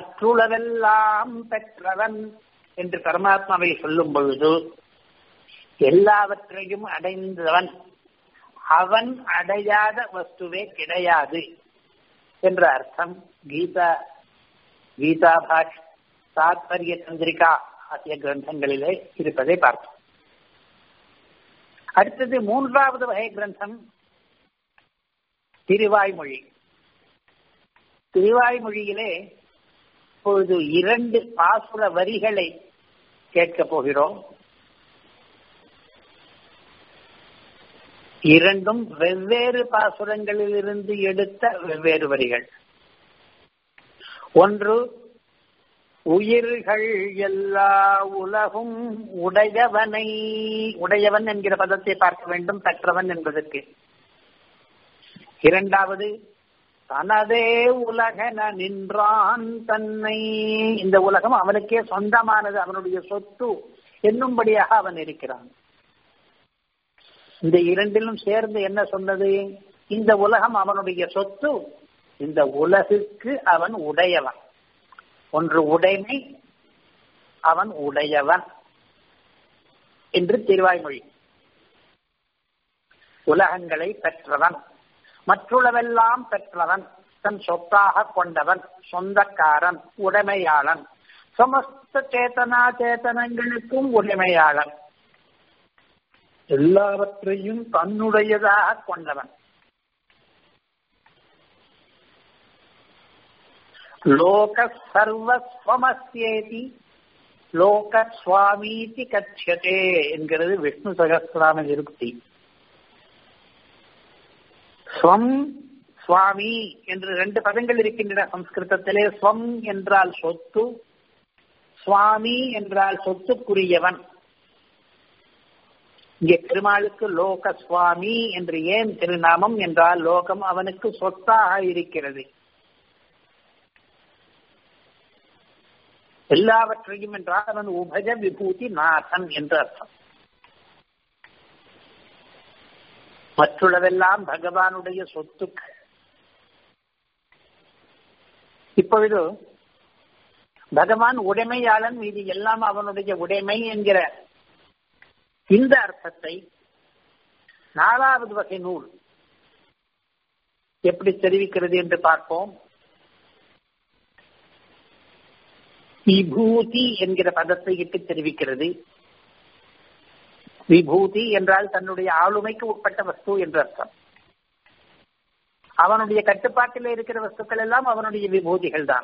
மற்றுளவெல்லாம் பெற்றவன் என்று பரமாத்மாவை சொல்லும் பொழுது எல்லாவற்றையும் அடைந்தவன் அவன் அடையாத வஸ்துவே கிடையாது என்ற அர்த்தம் கீதா கீதா பாஷ் தாத்பரிய சந்திரிகா ஆகிய கிரந்தங்களிலே இருப்பதை பார்த்தோம் அடுத்தது மூன்றாவது வகை கிரந்தம் திருவாய்மொழி திருவாய்மொழியிலே இப்பொழுது இரண்டு பாசுர வரிகளை கேட்கப் போகிறோம் இரண்டும் வெவ்வேறு பாசுரங்களிலிருந்து எடுத்த வெவ்வேறு வரிகள் ஒன்று உயிர்கள் எல்லா உலகும் உடையவனை உடையவன் என்கிற பதத்தை பார்க்க வேண்டும் பெற்றவன் என்பதற்கு இரண்டாவது தனதே உலகன நின்றான் தன்னை இந்த உலகம் அவனுக்கே சொந்தமானது அவனுடைய சொத்து என்னும்படியாக அவன் இருக்கிறான் இந்த இரண்டிலும் சேர்ந்து என்ன சொன்னது இந்த உலகம் அவனுடைய சொத்து இந்த உலகுக்கு அவன் உடையவன் ஒன்று உடைமை அவன் உடையவன் என்று திருவாய்மொழி உலகங்களை பெற்றவன் மற்றுள்ளவெல்லாம் பெற்றவன் தன் சொத்தாக கொண்டவன் சொந்தக்காரன் உடைமையாளன் சமஸ்த சேத்தனா சேத்தனங்களுக்கும் உடைமையாளன் எல்லாவற்றையும் தன்னுடையதாக கொண்டவன் லோக சர்வஸ்வமஸ்யேதி லோக சுவாமீதி கட்சியதே என்கிறது விஷ்ணு சகசிராம நிருக்தி ஸ்வம் சுவாமி என்று ரெண்டு பதங்கள் இருக்கின்றன சம்ஸ்கிருதத்திலே ஸ்வம் என்றால் சொத்து சுவாமி என்றால் சொத்துக்குரியவன் இங்கே பெருமாளுக்கு லோக சுவாமி என்று ஏன் திருநாமம் என்றால் லோகம் அவனுக்கு சொத்தாக இருக்கிறது எல்லாவற்றையும் என்றால் அவன் உபஜ விபூதி நாதன் என்று அர்த்தம் மற்றுள்ளதெல்லாம் பகவானுடைய சொத்துக்கள் இப்பொழுது பகவான் உடைமையாளன் மீது எல்லாம் அவனுடைய உடைமை என்கிற இந்த அர்த்தத்தை நாலாவது வகை நூல் எப்படி தெரிவிக்கிறது என்று பார்ப்போம் விபூதி என்கிற பதத்தை இட்டு தெரிவிக்கிறது விபூதி என்றால் தன்னுடைய ஆளுமைக்கு உட்பட்ட வஸ்து என்று அர்த்தம் அவனுடைய கட்டுப்பாட்டில் இருக்கிற வஸ்துக்கள் எல்லாம் அவனுடைய விபூதிகள் தான்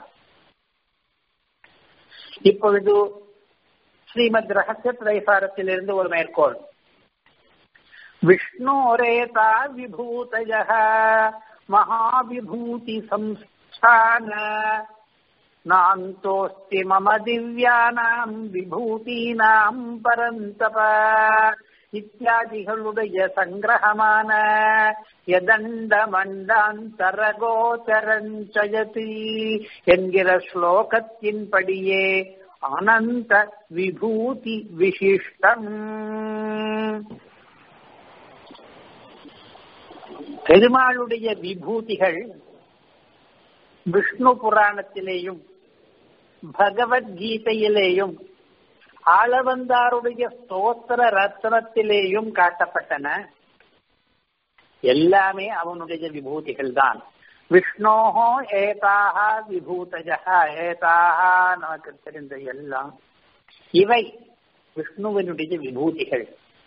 இப்பொழுது ஸ்ரீமத் ரகசிய திரைசாரத்திலிருந்து ஒரு மேற்கோள் விஷ்ணோரேதா விபூதய மகாவிபூதி சம்ஸ்தான நாந்தோஸ்தி மம திவ்யானாம் விபூதீனாம் பரந்தப இத்தியாதிகளுடைய சங்கிரகமான யதண்ட மண்டாந்தரகோச்சரஞ்சயதி என்கிற ஸ்லோகத்தின்படியே அனந்த விபூதி விசிஷ்டம் பெருமாளுடைய விபூதிகள் விஷ்ணு புராணத்திலேயும் பகவத்கீதையிலேயும் ஆளவந்தாருடைய ஸ்தோத்திர ரத்னத்திலேயும் காட்டப்பட்டன எல்லாமே அவனுடைய விபூதிகள் தான் விஷ்ணோஹோ ஏதாக விபூதஜா ஏதாக நமக்கு தெரிந்த எல்லாம் இவை விஷ்ணுவனுடைய விபூதிகள்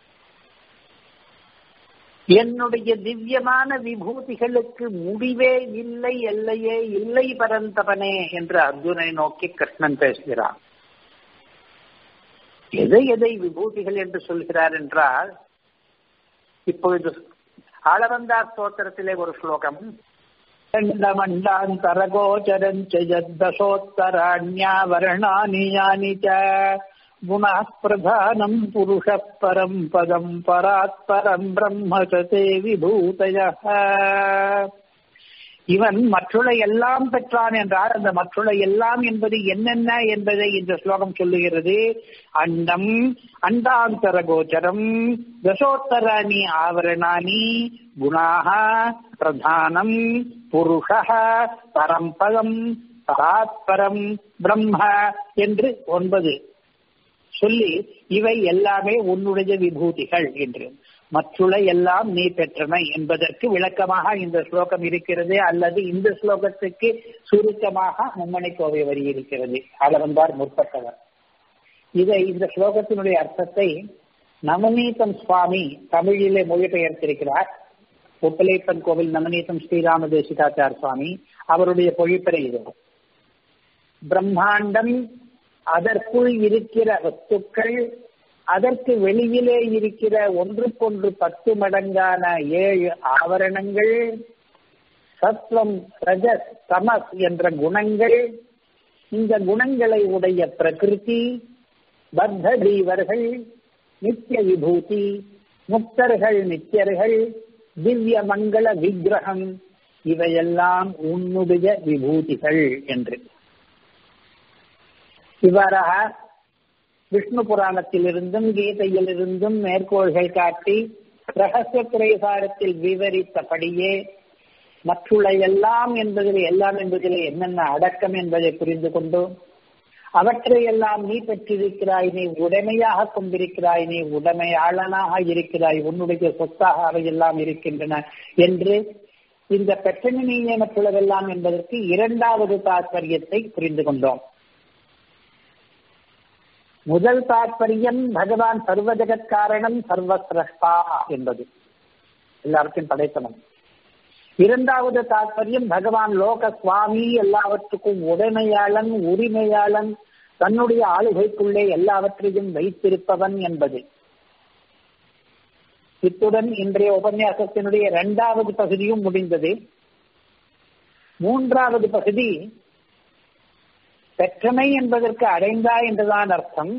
என்னுடைய திவ்யமான விபூதிகளுக்கு முடிவே இல்லை எல்லையே இல்லை பரந்தவனே என்று அர்ஜுனை நோக்கி கிருஷ்ணன் பேசுகிறான் எதை எதை விபூதிகள் என்று சொல்கிறார் என்றால் இப்பொழுது ஆளவந்தார் ஸ்தோத்திரத்திலே ஒரு ஸ்லோகம் வர்ணானி யானி गुणः प्रधानम् पुरुषः परम् पदम् परात् परम् பிரம்ம சதே விபூதயः இவன் மற்றுள்ள எல்லாம் பெற்றான் என்றால் அந்த மற்றுள்ள எல்லாம் என்பது என்னென்ன என்பதை இந்த ஸ்லோகம் சொல்லுகிறது அண்டம் அண்டாந்தர கோச்சரம் தசோத்தராணி ஆவரணானி குணாக பிரதானம் புருஷ பரம்பதம் பராத்பரம் பிரம்ம என்று ஒன்பது சொல்லி இவை எல்லாமே உன்னுடைய விபூதிகள் என்று மற்றுள்ள எல்லாம் நீ பெற்றமை என்பதற்கு விளக்கமாக இந்த ஸ்லோகம் இருக்கிறது அல்லது இந்த ஸ்லோகத்துக்கு சுருக்கமாக மும்மணி கோவை வரி இருக்கிறது அளவந்தார் முற்பட்டவர் இதை இந்த ஸ்லோகத்தினுடைய அர்த்தத்தை நவநீதம் சுவாமி தமிழிலே மொழிபெயர்த்திருக்கிறார் ஒப்பலேப்பன் கோவில் நவநீதம் ஸ்ரீராம தேசிகாச்சார் சுவாமி அவருடைய பொழிப்பறை இது பிரம்மாண்டம் அதற்குள் இருக்கிற வஸ்துக்கள் அதற்கு வெளியிலே இருக்கிற ஒன்றுக்கொன்று பத்து மடங்கான ஏழு ஆவரணங்கள் சத்வம் ரஜஸ் தமஸ் என்ற குணங்கள் இந்த குணங்களை உடைய பிரகிருதி பத்த தீவர்கள் நித்திய விபூதி முக்தர்கள் நித்தியர்கள் திவ்ய மங்கள விக்கிரகம் இவையெல்லாம் உன்னுடைய விபூதிகள் என்று இவ்வாறாக விஷ்ணு புராணத்திலிருந்தும் கீதையிலிருந்தும் மேற்கோள்கள் காட்டி ரகசிய பிரசாரத்தில் விவரித்தபடியே மற்றுள்ள எல்லாம் என்பதில் எல்லாம் என்பதில் என்னென்ன அடக்கம் என்பதை புரிந்து கொண்டு அவற்றையெல்லாம் நீ பெற்றிருக்கிறாய் நீ உடைமையாக கொண்டிருக்கிறாய் நீ உடைமையாளனாக இருக்கிறாய் உன்னுடைய சொத்தாக அவையெல்லாம் இருக்கின்றன என்று இந்த பெற்றனை நீயே மற்றுள்ளதெல்லாம் என்பதற்கு இரண்டாவது தாற்பயத்தை புரிந்து கொண்டோம் முதல் தாற்பயம் பகவான் சர்வ ஜெகத் காரணம் சர்வசிரஷ்டா என்பது எல்லாருக்கும் படைத்தனம் இரண்டாவது தாற்பயம் பகவான் லோக சுவாமி எல்லாவற்றுக்கும் உடைமையாளன் உரிமையாளன் தன்னுடைய ஆளுகைக்குள்ளே எல்லாவற்றையும் வைத்திருப்பவன் என்பது இத்துடன் இன்றைய உபன்யாசத்தினுடைய இரண்டாவது பகுதியும் முடிந்தது மூன்றாவது பகுதி பெற்றமை என்பதற்கு அடைந்தாய் என்றுதான் அர்த்தம்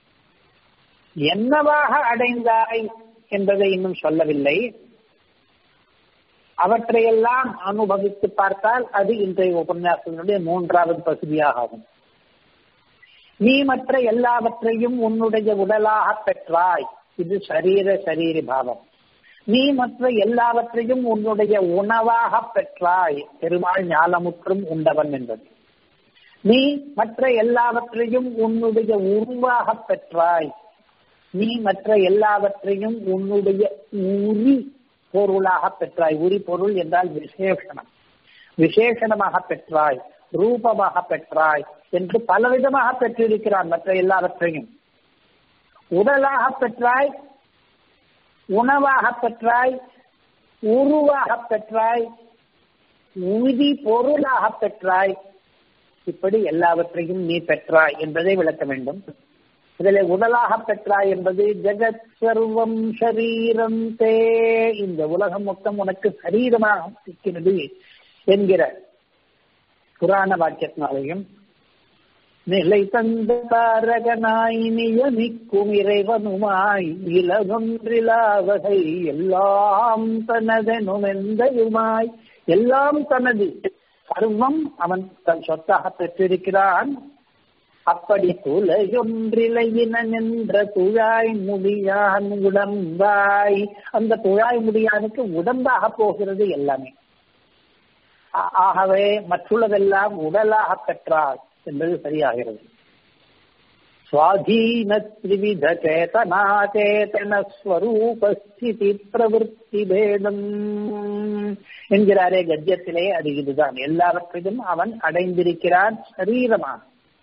என்னவாக அடைந்தாய் என்பதை இன்னும் சொல்லவில்லை அவற்றையெல்லாம் அனுபவித்து பார்த்தால் அது இன்றைய உபன்யாசத்தினுடைய மூன்றாவது பகுதியாக ஆகும் நீ மற்ற எல்லாவற்றையும் உன்னுடைய உடலாக பெற்றாய் இது சரீர சரீரி பாவம் நீ மற்ற எல்லாவற்றையும் உன்னுடைய உணவாக பெற்றாய் பெருமாள் ஞானமுற்றும் உண்டவன் என்பது நீ மற்ற எல்லாவற்றையும் உன்னுடைய உருவாக பெற்றாய் நீ மற்ற எல்லாவற்றையும் உன்னுடைய உரி பொருளாக பெற்றாய் உரி பொருள் என்றால் விசேஷனம் விசேஷணமாக பெற்றாய் ரூபமாக பெற்றாய் என்று பலவிதமாக பெற்றிருக்கிறான் மற்ற எல்லாவற்றையும் உடலாக பெற்றாய் உணவாக பெற்றாய் உருவாக பெற்றாய் உதி பொருளாக பெற்றாய் இப்படி எல்லாவற்றையும் நீ பெற்றாய் என்பதை விளக்க வேண்டும் இதில் உடலாக பெற்றாய் என்பது ஜெகத் சர்வம் ஷரீரம் தே இந்த உலகம் மொத்தம் உனக்கு சரீரமாக இருக்கிறது என்கிற புராண வாக்கியத்தினாலையும் நிலை தந்த தாரகனாய் நியமிக்கும் இறைவனுமாய் இலகொன்றிலாவகை எல்லாம் தனதெனும் எந்தையுமாய் எல்லாம் தனது சர்வம் அவன் தன் சொத்தாக பெற்றிருக்கிறான் அப்படி துளையொன்றிலையின நின்ற துழாய் முடியான் உடம்பாய் அந்த துழாய் முடியானுக்கு உடம்பாக போகிறது எல்லாமே ஆகவே மற்றுள்ளதெல்லாம் உடலாக பெற்றார் என்பது சரியாகிறது சுவாதீன திரிவித சேதனா சேதன ஸ்வரூபஸ்திதி பிரவருத்தி பேதம் என்கிறாரே கத்தியத்திலே அது இதுதான் எல்லாவற்றையும் அவன் அடைந்திருக்கிறான் சரீரமாக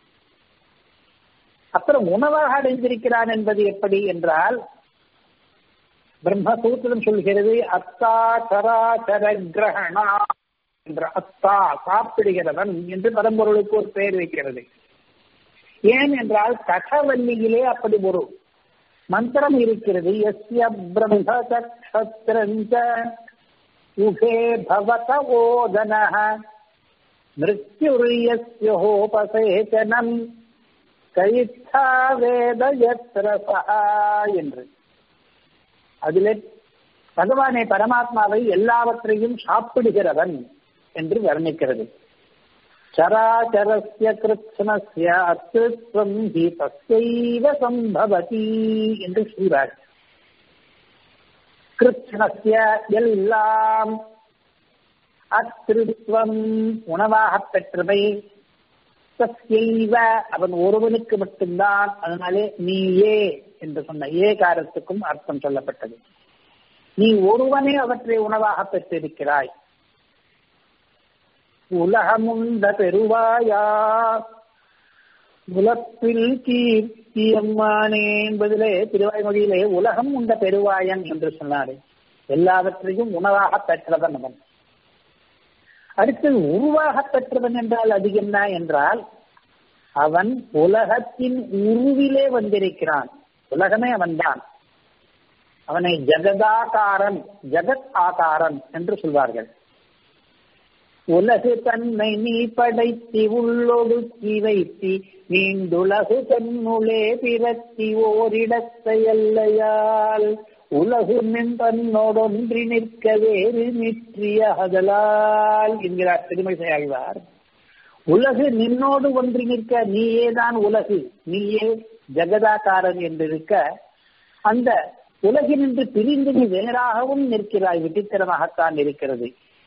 அப்புறம் உணவாக அடைந்திருக்கிறான் என்பது எப்படி என்றால் பிரம்மசூத்திரம் சொல்கிறது அத்தா சராசர கிரகணா என்ற அத்தா சாப்பிடுகிறவன் என்று பரம்பொருளுக்கு ஒரு பெயர் வைக்கிறது ஏன் என்றால் கடவல்லியிலே அப்படி ஒரு மந்திரம் இருக்கிறது எஸ்ய பிரம்மசத்திரஞ்ச உகே பவத ஓதன மிருத்யுரியஸ்யோபசேச்சனம் கைத்தா வேத என்று அதிலே பகவானே பரமாத்மாவை எல்லாவற்றையும் சாப்பிடுகிறவன் என்று வர்ணிக்கிறது சராச்சரஸ்ய கிருஷ்ணஸ்ய அஸ்தித்வம் ஹி தஸ்யைவ சம்பவதி என்று சொல்றார் கிருஷ்ணஸ்ய எல்லாம் அத்திருத்வம் உணவாக பெற்றவை தஸ்யைவ அவன் ஒருவனுக்கு மட்டும்தான் அதனாலே நீயே என்று சொன்ன ஏகாரத்துக்கும் அர்த்தம் சொல்லப்பட்டது நீ ஒருவனே அவற்றை உணவாக பெற்றிருக்கிறாய் உலகமுண்ட பெருவாயா உலப்பில் கீர்த்தி அம்மானே என்பதிலே திருவாய்மொழியிலே உலகம் உண்ட பெருவாயன் என்று சொன்னாரு எல்லாவற்றையும் உணவாக பெற்றவன் அவன் அடுத்து உருவாக பெற்றவன் என்றால் அது என்ன என்றால் அவன் உலகத்தின் உருவிலே வந்திருக்கிறான் உலகமே அவன்தான் அவனை ஜெகதாகாரன் ஜெகத் ஆகாரன் என்று சொல்வார்கள் உலகு தன்னை நீ படைத்தி உள்ளொடுக்கி வைத்தி நீண்டுலகு தன்னுளே பிறத்தி ஓரிடத்தை அல்லையால் உலகு நின் தன்னோடொன்றி நிற்க வேறு நிற்றியகலால் என்கிறார் திருமணி ஆழ்வார் உலகு நின்னோடு ஒன்றி நிற்க நீயேதான் உலகு நீயே ஜெகதாகாரன் என்றிருக்க அந்த உலகினின்று பிரிந்து நீ வேறாகவும் நிற்கிறாய் விட்டித்தனமாகத்தான் இருக்கிறது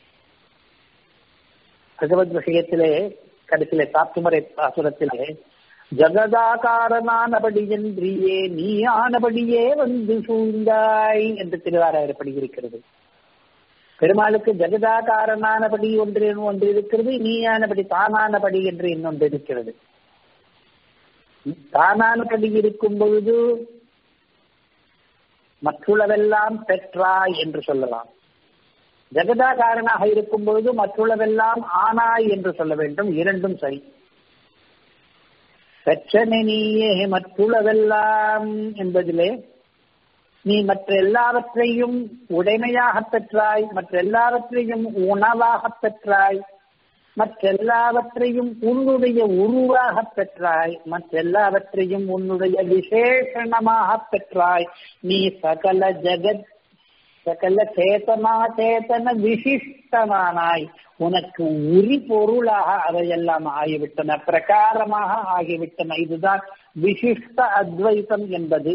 பகவத் விஷயத்திலே கடைசியிலே சாத்துமறை பாசுரத்திலே ஜகதாகாரனானபடி என்றியே நீ ஆனபடியே வந்து சூழ்ந்தாய் என்று திருவாராயப்படி இருக்கிறது பெருமாளுக்கு ஜெகதாகாரனானபடி ஒன்று ஒன்று இருக்கிறது நீயானபடி தானானபடி என்று இன்னொன்று இருக்கிறது தானானபடி இருக்கும் பொழுது மற்றுள்ளவெல்லாம் பெற்றாய் என்று சொல்லலாம் ஜெகதாகாரனாக இருக்கும் பொழுது மற்றுள்ளவெல்லாம் ஆனாய் என்று சொல்ல வேண்டும் இரண்டும் சரி பெற்றனை நீயே மற்றுள்ளவெல்லாம் என்பதிலே நீ மற்ற எல்லாவற்றையும் உடைமையாக பெற்றாய் மற்ற எல்லாவற்றையும் உணவாக பெற்றாய் மற்றெல்லாவற்றையும் உன்னுடைய உருவாக பெற்றாய் மற்றெல்லாவற்றையும் உன்னுடைய விசேஷணமாக பெற்றாய் நீ சகல ஜெகத் சகல சேதனா சேதன விசிஷ்டமானாய் உனக்கு உரி பொருளாக அவையெல்லாம் ஆகிவிட்டன பிரகாரமாக ஆகிவிட்டன இதுதான் விசிஷ்ட அத்வைத்தம் என்பது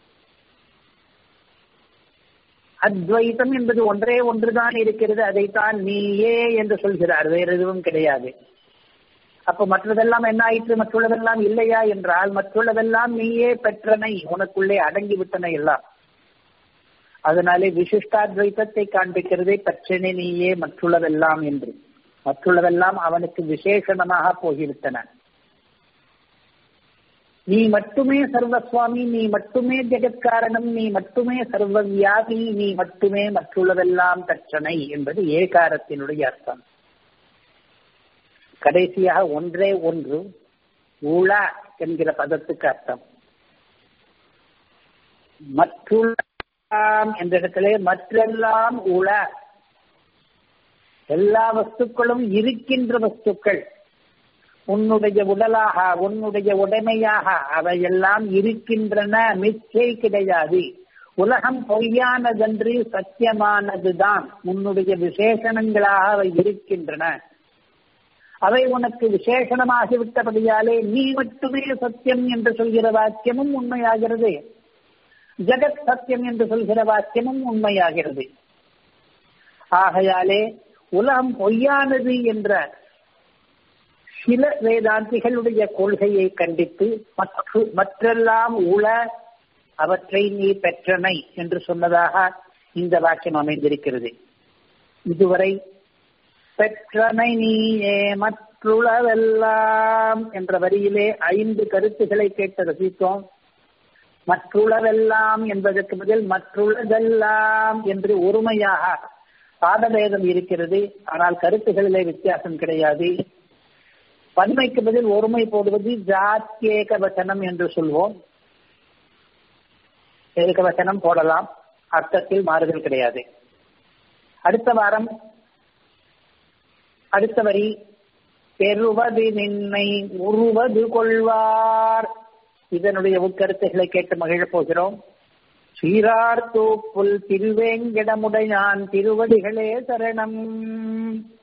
அத்வைத்தம் என்பது ஒன்றே ஒன்றுதான் இருக்கிறது அதைத்தான் நீயே என்று சொல்கிறார் வேற எதுவும் கிடையாது அப்ப மற்றதெல்லாம் என்ன ஆயிற்று மற்றுள்ளதெல்லாம் இல்லையா என்றால் மற்றுள்ளதெல்லாம் நீயே பெற்றனை உனக்குள்ளே அடங்கி விட்டன எல்லாம் அதனாலே விசிஷ்டாத்வைத்தத்தை காண்பிக்கிறதே பற்றனை நீயே மற்றுள்ளதெல்லாம் என்று மற்றுள்ளதெல்லாம் அவனுக்கு விசேஷணமாக போகிவிட்டன நீ மட்டுமே சர்வசுவாமி நீ மட்டுமே ஜெகத்காரணம் நீ மட்டுமே சர்வ வியாபி நீ மட்டுமே மற்றுள்ளதெல்லாம் தட்சணை என்பது ஏகாரத்தினுடைய அர்த்தம் கடைசியாக ஒன்றே ஒன்று உள என்கிற பதத்துக்கு அர்த்தம் மற்றுள்ள என்ற இடத்திலே மற்றெல்லாம் உள எல்லா வஸ்துக்களும் இருக்கின்ற வஸ்துக்கள் உன்னுடைய உடலாக உன்னுடைய உடைமையாக அவையெல்லாம் இருக்கின்றன மிச்சை கிடையாது உலகம் பொய்யானதன்று சத்தியமானதுதான் உன்னுடைய விசேஷணங்களாக அவை இருக்கின்றன அவை உனக்கு விசேஷணமாகிவிட்டபடியாலே நீ மட்டுமே சத்தியம் என்று சொல்கிற வாக்கியமும் உண்மையாகிறது ஜெகத் சத்தியம் என்று சொல்கிற வாக்கியமும் உண்மையாகிறது ஆகையாலே உலகம் பொய்யானது என்ற சில வேதாந்திகளுடைய கொள்கையை கண்டித்து மற்றெல்லாம் உள அவற்றை நீ பெற்றனை என்று சொன்னதாக இந்த வாக்கியம் அமைந்திருக்கிறது இதுவரை பெற்றனை நீயே மற்றுளவெல்லாம் என்ற வரியிலே ஐந்து கருத்துக்களை கேட்டு ரசித்தோம் மற்றுளவெல்லாம் என்பதற்கு பதில் மற்றுள்ளதெல்லாம் என்று ஒருமையாக பாடபேதம் இருக்கிறது ஆனால் கருத்துகளிலே வித்தியாசம் கிடையாது பன்மைக்கு பதில் ஒருமை போடுவது ஜாத்தியேக வச்சனம் என்று சொல்வோம் ஏக வச்சனம் போடலாம் அர்த்தத்தில் மாறுதல் கிடையாது அடுத்த வாரம் அடுத்த வரி பெறுவது நின்னை உருவது கொள்வார் இதனுடைய உட்கருத்துகளை கேட்டு மகிழப் போகிறோம் சீரார் தூப்புல் திருவேங்கடமுடையான் திருவடிகளே சரணம்